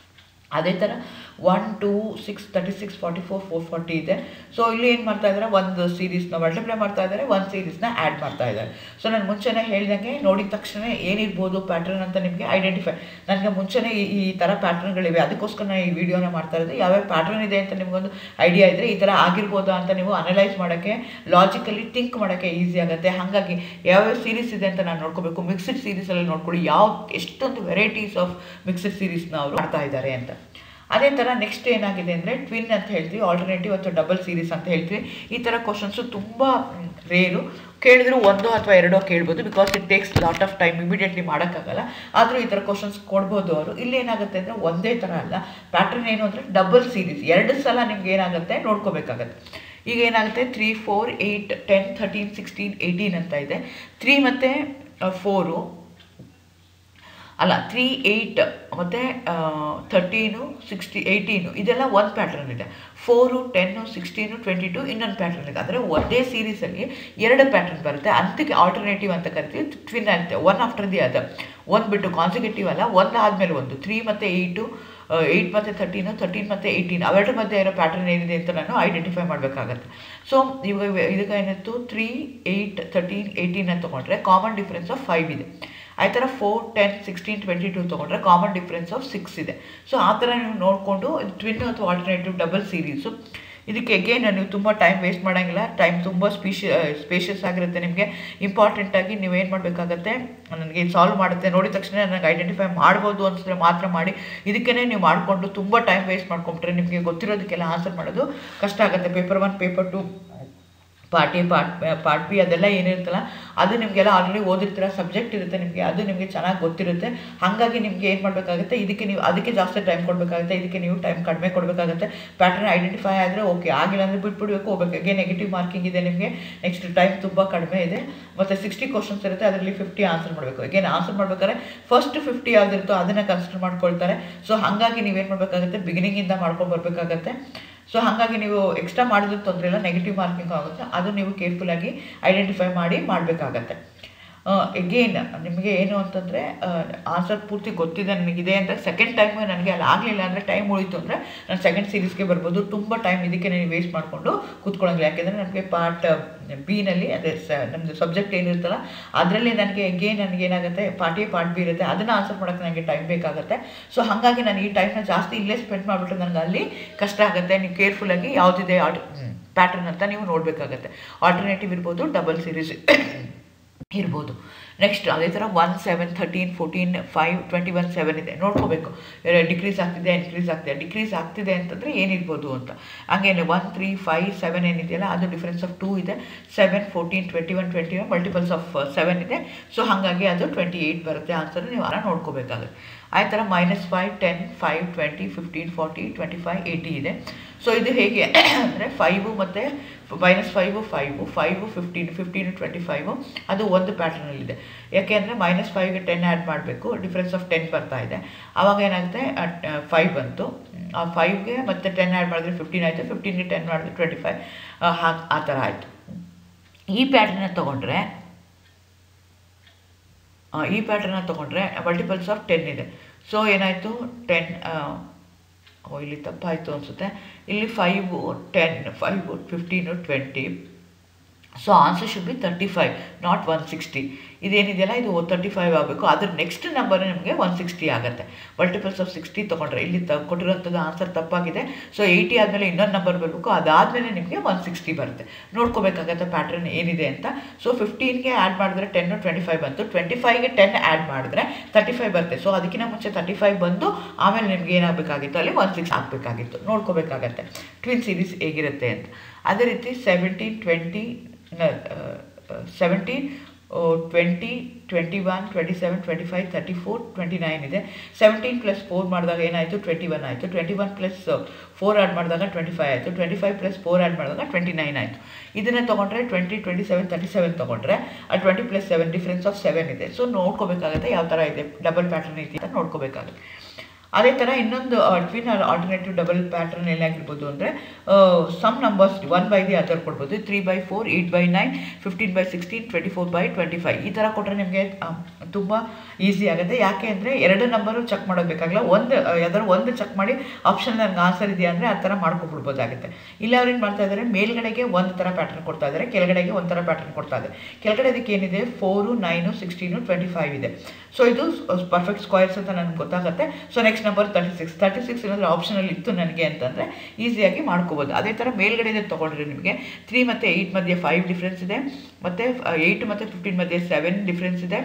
ಅದೇ ಥರ one two six thirty six forty four four forty ಇದೆ ಸೊ ಇಲ್ಲಿ ಏನು ಮಾಡ್ತಾ ಇದ್ದಾರೆ ಒಂದು ಸೀರೀಸ್ನ ಮಲ್ಟಿಪ್ಲೈ ಮಾಡ್ತಾ ಇದ್ದಾರೆ ಒಂದು ಸೀರೀಸ್ನ ಆ್ಯಡ್ ಮಾಡ್ತಾ ಇದ್ದಾರೆ ಸೊ ನಾನು ಮುಂಚೆನೇ ಹೇಳ್ದಂಗೆ ನೋಡಿದ ತಕ್ಷಣ ಏನಿರ್ಬೋದು ಪ್ಯಾಟರ್ನ್ ಅಂತ ನಿಮಗೆ ಐಡೆಂಟಿಫೈ ನನಗೆ ಮುಂಚೆನೇ ಈ ಈ ಥರ ಪ್ಯಾಟರ್ನ್ಗಳಿವೆ ಅದಕ್ಕೋಸ್ಕರ ನಾನು ಈ ವಿಡಿಯೋನ ಮಾಡ್ತಾ ಇರೋದು ಯಾವ್ಯಾವ ಪ್ಯಾಟರ್ನ್ ಇದೆ ಅಂತ ನಿಮಗೊಂದು ಐಡಿಯಾ ಇದ್ದರೆ ಈ ಥರ ಆಗಿರ್ಬೋದಾ ಅಂತ ನೀವು ಅನಲೈಸ್ ಮಾಡೋಕ್ಕೆ ಲಾಜಿಕಲಿ ಥಿಂಕ್ ಮಾಡೋಕ್ಕೆ ಈಸಿ ಆಗುತ್ತೆ ಹಾಗಾಗಿ ಯಾವ್ಯಾವ ಸೀರೀಸ್ ಇದೆ ಅಂತ ನಾನು ನೋಡ್ಕೋಬೇಕು ಮಿಕ್ಸ್ಡ್ ಸೀರೀಸಲ್ಲಿ ನೋಡ್ಕೊಳ್ಳಿ ಯಾವ ಎಷ್ಟೊಂದು ವೆರೈಟೀಸ್ ಆಫ್ ಮಿಕ್ಸ್ಡ್ ಸೀರೀಸ್ನ ಅವರು ಮಾಡ್ತಾ ಇದ್ದಾರೆ ಅಂತ ಅದೇ ಥರ ನೆಕ್ಸ್ಟ್ ಏನಾಗಿದೆ ಅಂದರೆ ಟ್ವಿನ್ ಅಂತ ಹೇಳ್ತೀವಿ ಆಲ್ಟರ್ನೇಟಿವ್ ಅಥವಾ ಡಬಲ್ ಸೀರೀಸ್ ಅಂತ ಹೇಳ್ತೀವಿ ಈ ಥರ ಕ್ವಶನ್ಸು ತುಂಬ ರೇರು ಕೇಳಿದ್ರು ಒಂದು ಅಥವಾ ಎರಡೋ ಕೇಳ್ಬೋದು because it takes lot of time immediately ಮಾಡೋಕ್ಕಾಗಲ್ಲ ಆದರೂ ಈ ಥರ ಕ್ವಶನ್ಸ್ ಕೊಡ್ಬೋದು ಅವರು ಇಲ್ಲಿ ಏನಾಗುತ್ತೆ ಅಂದರೆ ಒಂದೇ ಥರ ಅಲ್ಲ ಪ್ಯಾಟರ್ನ್ ಏನು ಅಂದರೆ ಡಬಲ್ ಸೀರೀಸ್ ಎರಡು ಸಲ ನಿಮ್ಗೆ ಏನಾಗುತ್ತೆ ನೋಡ್ಕೋಬೇಕಾಗತ್ತೆ ಈಗ ಏನಾಗುತ್ತೆ three four eight ten thirteen sixteen eighteen ಅಂತ ಇದೆ ತ್ರೀ ಮತ್ತು ಫೋರು ಅಲ್ಲ ತ್ರೀ ಏಯ್ಟ್ ಮತ್ತು ಥರ್ಟೀನು ಸಿಕ್ಸ್ಟಿ ಏಯ್ಟೀನು ಇದೆಲ್ಲ ಒಂದು ಪ್ಯಾಟ್ರನ್ ಇದೆ four ten sixteen twenty two ಇನ್ನೊಂದು ಪ್ಯಾಟ್ರನ್ ಇದೆ ಅಂದರೆ ಒಂದೇ ಸೀರೀಸಲ್ಲಿ ಎರಡು ಪ್ಯಾಟ್ರನ್ ಬರುತ್ತೆ ಅಂತಕ್ಕೆ ಆಲ್ಟರ್ನೇಟಿವ್ ಅಂತ ಕರಿತೀವಿ ಟ್ವಿನ್ ಆಗುತ್ತೆ ಒನ್ ಆಫ್ಟರ್ ದಿ ಅದರ್ ಒಂದು ಬಿಟ್ಟು ಕಾನ್ಸಿಕ್ಯೂಟಿವ್ ಅಲ್ಲ ಒಂದು ಆದಮೇಲೆ ಒಂದು ತ್ರೀ ಮತ್ತು ಏಯ್ಟು ಏಯ್ಟ್ ಮತ್ತು ತರ್ಟೀನು ತರ್ಟೀನ್ ಮತ್ತು ಏಯ್ಟೀನ್ ಅವೆರಡರ ಮಧ್ಯೆ ಇರೋ ಪ್ಯಾಟರ್ನ್ ಏನಿದೆ ಅಂತ ನಾನು ಐಡೆಂಟಿಫೈ ಮಾಡಬೇಕಾಗತ್ತೆ ಸೊ ಇವಾಗ ಇದಕ್ಕೆ ಏನಿತ್ತು ತ್ರೀ ಏಯ್ಟ್ ತರ್ಟೀನ್ ಏಯ್ಟೀನ್ ಅಂತ ತೊಗೊಂಡ್ರೆ ಕಾಮನ್ ಡಿಫ್ರೆನ್ಸ್ ಆಫ್ ಫೈವ್ ಇದೆ ಆ ಥರ four ten sixteen twenty two ತೊಗೊಂಡ್ರೆ ಕಾಮನ್ ಡಿಫ್ರೆನ್ಸ್ ಆಫ್ ಸಿಕ್ಸ್ ಇದೆ ಸೊ ಆ ಥರ ನೀವು ನೋಡಿಕೊಂಡು ಟ್ವಿನ್ ಅಥವಾ ಆಲ್ಟರ್ನೇಟಿವ್ ಡಬಲ್ ಸೀರೀಸು ಇದಕ್ಕೆ ಅಗೇನ್ ನೀವು ತುಂಬ ಟೈಮ್ ವೇಸ್ಟ್ ಮಾಡೋಂಗಿಲ್ಲ ಟೈಮ್ ತುಂಬ ಸ್ಪೀಷ ಸ್ಪೇಷಿಯಸ್ ಆಗಿರುತ್ತೆ ನಿಮಗೆ ಇಂಪಾರ್ಟೆಂಟಾಗಿ ನೀವೇನು ಮಾಡಬೇಕಾಗತ್ತೆ ನನಗೆ ಸಾಲ್ವ್ ಮಾಡುತ್ತೆ ನೋಡಿದ ತಕ್ಷಣ ನನಗೆ ಐಡೆಂಟಿಫೈ ಮಾಡ್ಬೋದು ಅನಿಸಿದ್ರೆ ಮಾತ್ರ ಮಾಡಿ ಇದಕ್ಕೇ ನೀವು ಮಾಡಿಕೊಂಡು ತುಂಬ ಟೈಮ್ ವೇಸ್ಟ್ ಮಾಡ್ಕೊಂಬಿಟ್ರೆ ನಿಮಗೆ ಗೊತ್ತಿರೋದಕ್ಕೆಲ್ಲ ಆನ್ಸರ್ ಮಾಡೋದು ಕಷ್ಟ ಆಗುತ್ತೆ paper one paper two part A part part B ಅದೆಲ್ಲ ಏನಿರುತ್ತಲ್ಲ ಅದು ನಿಮಗೆಲ್ಲ ಆಲ್ರೆಡಿ ಓದಿರ್ತೀರ ಸಬ್ಜೆಕ್ಟ್ ಇರುತ್ತೆ ನಿಮಗೆ ಅದು ನಿಮಗೆ ಚೆನ್ನಾಗಿ ಗೊತ್ತಿರುತ್ತೆ ಹಾಗಾಗಿ ನಿಮಗೆ ಏನು ಮಾಡಬೇಕಾಗುತ್ತೆ ಇದಕ್ಕೆ ನೀವು ಅದಕ್ಕೆ ಜಾಸ್ತಿ ಟೈಮ್ ಕೊಡಬೇಕಾಗುತ್ತೆ ಇದಕ್ಕೆ ನೀವು ಟೈಮ್ ಕಡಿಮೆ ಕೊಡಬೇಕಾಗುತ್ತೆ ಪ್ಯಾಟರ್ನ್ ಐಡೆಂಟಿಫೈ ಆದರೆ ಓಕೆ ಆಗಿಲ್ಲ ಅಂದರೆ ಬಿಟ್ಬಿಡ್ಬೇಕು ಹೋಗ್ಬೇಕು ಹಾಗೆ ನೆಗೆಟಿವ್ ಮಾರ್ಕಿಂಗ್ ಇದೆ ನಿಮಗೆ ನೆಕ್ಸ್ಟ್ ಟೈಮ್ ತುಂಬ ಕಡಿಮೆ ಇದೆ ಮತ್ತು ಸಿಕ್ಸ್ಟಿ ಕ್ವಶನ್ಸ್ ಇರುತ್ತೆ ಅದರಲ್ಲಿ ಫಿಫ್ಟಿ ಆನ್ಸರ್ ಮಾಡಬೇಕು again ಆನ್ಸರ್ ಮಾಡ್ಬೇಕಾದ್ರೆ ಫಸ್ಟ್ ಫಿಫ್ಟಿ ಯಾವುದಿರುತ್ತೋ ಅದನ್ನು ಕನ್ಸಿಡರ್ ಮಾಡ್ಕೊಳ್ತಾರೆ ಸೊ ಹಾಗಾಗಿ ನೀವೇನು ಮಾಡಬೇಕಾಗುತ್ತೆ ಬಿಗಿನಿಂಗಿಂದ ಮಾಡ್ಕೊಂಡು ಬರಬೇಕಾಗತ್ತೆ ಸೊ ಹಾಗಾಗಿ ನೀವು ಎಕ್ಸ್ಟ್ರಾ ಮಾಡಿದ್ರು ತೊಂದರೆ ಇಲ್ಲ ನೆಗೆಟಿವ್ ಮಾರ್ಕಿಂಗ್ ಆಗುತ್ತೆ ಅದು ನೀವು ಕೇರ್ಫುಲ್ಲಾಗಿ ಐಡೆಂಟಿಫೈ ಮಾಡಿ ಮಾಡಬೇಕಾಗತ್ತೆ ಎಗೇನ್ ನಿಮಗೆ ಏನು ಅಂತಂದರೆ ಆನ್ಸರ್ ಪೂರ್ತಿ ಗೊತ್ತಿದೆ ನನಗಿದೆ ಅಂದರೆ ಸೆಕೆಂಡ್ ಟೈಮ್ ನನಗೆ ಅಲ್ಲಿ ಆಗಲಿಲ್ಲ ಅಂದರೆ ಟೈಮ್ ಉಳಿತು ಅಂದರೆ ನಾನು ಸೆಕೆಂಡ್ ಸೀರೀಸ್ಗೆ ಬರ್ಬೋದು ತುಂಬ ಟೈಮ್ ಇದಕ್ಕೆ ನೀವು ವೇಸ್ಟ್ ಮಾಡಿಕೊಂಡು ಕೂತ್ಕೊಳ್ಳೋಂಗಿಲ್ಲ ಯಾಕೆಂದರೆ ನನಗೆ ಪಾರ್ಟ್ ಬಿನಲ್ಲಿ ಅದೇ ಸ ನಮ್ಮದು ಸಬ್ಜೆಕ್ಟ್ ಏನಿರುತ್ತಲ್ಲ ಅದರಲ್ಲಿ ನನಗೆ ಎಗೇನ್ ನನಗೆ ಏನಾಗುತ್ತೆ ಪಾರ್ಟ್ ಎ ಪಾರ್ಟ್ ಬಿ ಇರುತ್ತೆ ಅದನ್ನು ಆನ್ಸರ್ ಮಾಡೋಕ್ಕೆ ನನಗೆ ಟೈಮ್ ಬೇಕಾಗುತ್ತೆ ಸೊ ಹಾಗಾಗಿ ನಾನು ಈ ಟೈಮ್ನ ಜಾಸ್ತಿ ಇಲ್ಲೇ ಸ್ಪೆಂಡ್ ಮಾಡಿಬಿಟ್ರೆ ನನಗೆ ಅಲ್ಲಿ ಕಷ್ಟ ಆಗುತ್ತೆ ನೀವು ಕೇರ್ಫುಲ್ಲಾಗಿ ಯಾವುದಿದೆ ಆಟ್ ಪ್ಯಾಟರ್ನ್ ಅಂತ ನೀವು ನೋಡಬೇಕಾಗತ್ತೆ ಆಲ್ಟರ್ನೇಟಿವ್ ಇರ್ಬೋದು ಡಬಲ್ ಸೀರೀಸ್ ಇರ್ಬೋದು ನೆಕ್ಸ್ಟ್ ಅದೇ ಥರ one seven thirteen fourteen five twenty one seven ಇದೆ ನೋಡ್ಕೋಬೇಕು ಡಿಕ್ರೀಸ್ ಆಗ್ತಿದೆ ಇನ್ಕ್ರೀಸ್ ಆಗ್ತಿದೆ ಡಿಕ್ರೀಸ್ ಆಗ್ತಿದೆ ಅಂತಂದರೆ ಏನಿರ್ಬೋದು ಅಂತ ಹಂಗೇನೆ ಒನ್ ತ್ರೀ ಫೈವ್ ಸೆವೆನ್ ಏನಿದೆಯಲ್ಲ ಅದು ಡಿಫ್ರೆನ್ಸ್ ಆಫ್ ಟೂ ಇದೆ seven fourteen twenty one twenty one multiples of seven ಇದೆ ಸೊ ಹಾಗಾಗಿ ಅದು ಟ್ವೆಂಟಿ ಏಯ್ಟ್ ಬರುತ್ತೆ ಆನ್ಸರ್ ನೀವು ಆರ ನೋಡ್ಕೋಬೇಕಾಗುತ್ತೆ ಆ ಥರ minus five ten five twenty fifteen forty twenty five eighty ಇದೆ ಸೊ ಇದು ಹೇಗೆ ಅಂದರೆ ಫೈವು ಮತ್ತು minus five five five fifteen fifteen twenty five ಅದು ಒಂದು ಪ್ಯಾಟರ್ನಲ್ಲಿದೆ ಯಾಕೆ ಅಂದರೆ ಮೈನಸ್ ಫೈವ್ಗೆ ಟೆನ್ ಆ್ಯಡ್ ಮಾಡಬೇಕು ಡಿಫ್ರೆನ್ಸ್ ಆಫ್ ಟೆನ್ ಬರ್ತಾ ಇದೆ ಆವಾಗ ಏನಾಗುತ್ತೆ ಫೈವ್ ಬಂತು ಆ ಫೈವ್ಗೆ ಮತ್ತೆ ಟೆನ್ ಆ್ಯಡ್ ಮಾಡಿದ್ರೆ ಫಿಫ್ಟೀನ್ ಆಯಿತು ಫಿಫ್ಟೀನ್ಗೆ ಟೆನ್ ಮಾಡಿದ್ರೆ ಟ್ವೆಂಟಿ ಫೈವ್ ಹಾಗೆ ಆ ಥರ ಆಯಿತು ಈ ಪ್ಯಾಟರ್ನ ತೊಗೊಂಡ್ರೆ ಈ ಪ್ಯಾಟರ್ನ ತೊಗೊಂಡ್ರೆ ಮಲ್ಟಿಪಲ್ಸ್ ಆಫ್ ಟೆನ್ ಇದೆ ಸೊ ಏನಾಯಿತು ಟೆನ್ ಓ ಇಲ್ಲಿ ತಪ್ಪಾಯಿತು ಅನಿಸುತ್ತೆ ಇಲ್ಲಿ five ten five fifteen twenty so answer should be thirty five not one sixty ಇದೇನಿದೆಯಲ್ಲ ಇದು ತರ್ಟಿ ಫೈವ್ ಆಗಬೇಕು ಅದ್ರ ನೆಕ್ಸ್ಟ್ ನಂಬರ್ ನಿಮಗೆ ಒನ್ ಸಿಕ್ಸ್ಟಿ ಆಗುತ್ತೆ ಮಲ್ಟಿಪಲ್ಸ್ ಆಫ್ ಸಿಕ್ಸ್ಟಿ ತೊಗೊಂಡ್ರೆ ಇಲ್ಲಿ ತ ಕೊಟ್ಟಿರೋಂಥದ್ದು ಆನ್ಸರ್ ತಪ್ಪಾಗಿದೆ ಸೊ ಏಯ್ಟಿ ಆದಮೇಲೆ ಇನ್ನೊಂದು ನಂಬರ್ ಬರಬೇಕು ಅದಾದಮೇಲೆ ನಿಮಗೆ ಒನ್ ಸಿಕ್ಸ್ಟಿ ಬರುತ್ತೆ ನೋಡ್ಕೋಬೇಕಾಗತ್ತೆ ಪ್ಯಾಟ್ರನ್ ಏನಿದೆ ಅಂತ ಸೊ ಫಿಫ್ಟೀನ್ಗೆ ಆ್ಯಡ್ ಮಾಡಿದ್ರೆ ಟೆನ್ನು ಟ್ವೆಂಟಿ ಫೈವ್ ಬಂತು ಟ್ವೆಂಟಿ ಫೈವ್ಗೆ ಟೆನ್ ಆ್ಯಡ್ ಮಾಡಿದ್ರೆ ತರ್ಟಿ ಫೈವ್ ಬರುತ್ತೆ ಸೊ ಅದಕ್ಕಿಂತ ಮುಂಚೆ ತರ್ಟಿ ಫೈವ್ ಬಂದು ಆಮೇಲೆ ನಿಮ್ಗೆ ಏನಾಗಬೇಕಾಗಿತ್ತು ಅಲ್ಲಿ ಒನ್ ಸಿಕ್ಸ್ ಆಗಬೇಕಾಗಿತ್ತು ನೋಡ್ಕೋಬೇಕಾಗತ್ತೆ ಟ್ವಿನ್ ಸೀರೀಸ್ ಹೇಗಿರುತ್ತೆ ಅಂತ ಅದೇ ರೀತಿ seventeen twenty seventeen twenty twenty one twenty seven twenty five thirty four twenty nine ಇದೆ ಸೆವೆಂಟೀನ್ ಪ್ಲಸ್ ಫೋರ್ ಮಾಡಿದಾಗ ಏನಾಯಿತು ಟ್ವೆಂಟಿ ಒನ್ ಆಯಿತು twenty one plus four add ಮಾಡಿದಾಗ ಟ್ವೆಂಟಿ ಫೈವ್ ಆಯಿತು twenty five plus four add ಮಾಡಿದಾಗ twenty nine ಆಯಿತು ಇದನ್ನೇ ತೊಗೊಂಡ್ರೆ twenty twenty seven thirty seven ತೊಗೊಂಡ್ರೆ ಆ twenty plus seven difference of seven ಇದೆ ಸೊ ನೋಡ್ಕೋಬೇಕಾಗುತ್ತೆ ಯಾವ ಥರ ಇದೆ ಡಬಲ್ ಪ್ಯಾಟರ್ನ್ ಇದೆ ಅಂತ ನೋಡ್ಕೋಬೇಕಾಗುತ್ತೆ ಅದೇ ಥರ ಇನ್ನೊಂದು ಟ್ವಿನ್ ಆಲ್ಟರ್ನೇಟಿವ್ ಡಬಲ್ ಪ್ಯಾಟರ್ನ್ ಏನಾಗಿರ್ಬೋದು ಅಂದರೆ some numbers one by the other ಕೊಡ್ಬೋದು three by four eight by nine fifteen by sixteen twenty four by twenty five ಈ ಥರ ಕೊಟ್ಟರೆ ನಿಮಗೆ ತುಂಬ ಈಸಿ ಆಗುತ್ತೆ ಯಾಕೆ ಅಂದರೆ ಎರಡು ನಂಬರು ಚೆಕ್ ಮಾಡೋದು ಒಂದು ಯಾವ್ದಾದ್ರು ಒಂದು ಚೆಕ್ ಮಾಡಿ ಆಪ್ಷನ್ ನನಗೆ ಆನ್ಸರ್ ಇದೆಯಾ ಅಂದರೆ ಆ ಥರ ಮಾಡ್ಕೊಬಿಡ್ಬೋದಾಗುತ್ತೆ ಇಲ್ಲ ಅವ್ರು ಏನು ಮಾಡ್ತಾ ಇದ್ದಾರೆ ಮೇಲ್ಗಡೆಗೆ ಒಂದು ಥರ ಪ್ಯಾಟರ್ನ್ ಕೊಡ್ತಾ ಇದ್ದಾರೆ ಕೆಳಗಡೆಗೆ ಒಂದು ಥರ ಪ್ಯಾಟರ್ನ್ ಕೊಡ್ತಾ ಇದ್ದಾರೆ ಕೆಳಗಡೆ ಅದಕ್ಕೆ ಏನಿದೆ four nine sixteen twenty five ಇದೆ ಸೊ ಇದು ಪರ್ಫೆಕ್ಟ್ ಸ್ಕ್ವೈರ್ಸ್ ಅಂತ ನನಗೆ ಗೊತ್ತಾಗುತ್ತೆ so next number thirty six thirty six ಏನಾದರೂ ಆಪ್ಷನಲ್ಲಿ ಇತ್ತು ನನಗೆ ಅಂತಂದರೆ ಈಸಿಯಾಗಿ ಮಾಡ್ಕೋಬೋದು ಅದೇ ಥರ ಮೇಲ್ಗಡೆ ತೊಗೊಂಡ್ರೆ ನಿಮಗೆ ತ್ರೀ ಮತ್ತು ಏಯ್ಟ್ ಮಧ್ಯೆ ಫೈವ್ ಡಿಫ್ರೆನ್ಸ್ ಇದೆ ಮತ್ತು ಏಯ್ಟ್ ಮತ್ತು ಫಿಫ್ಟೀನ್ ಮಧ್ಯೆ ಸೆವೆನ್ ಡಿಫ್ರೆನ್ಸ್ ಇದೆ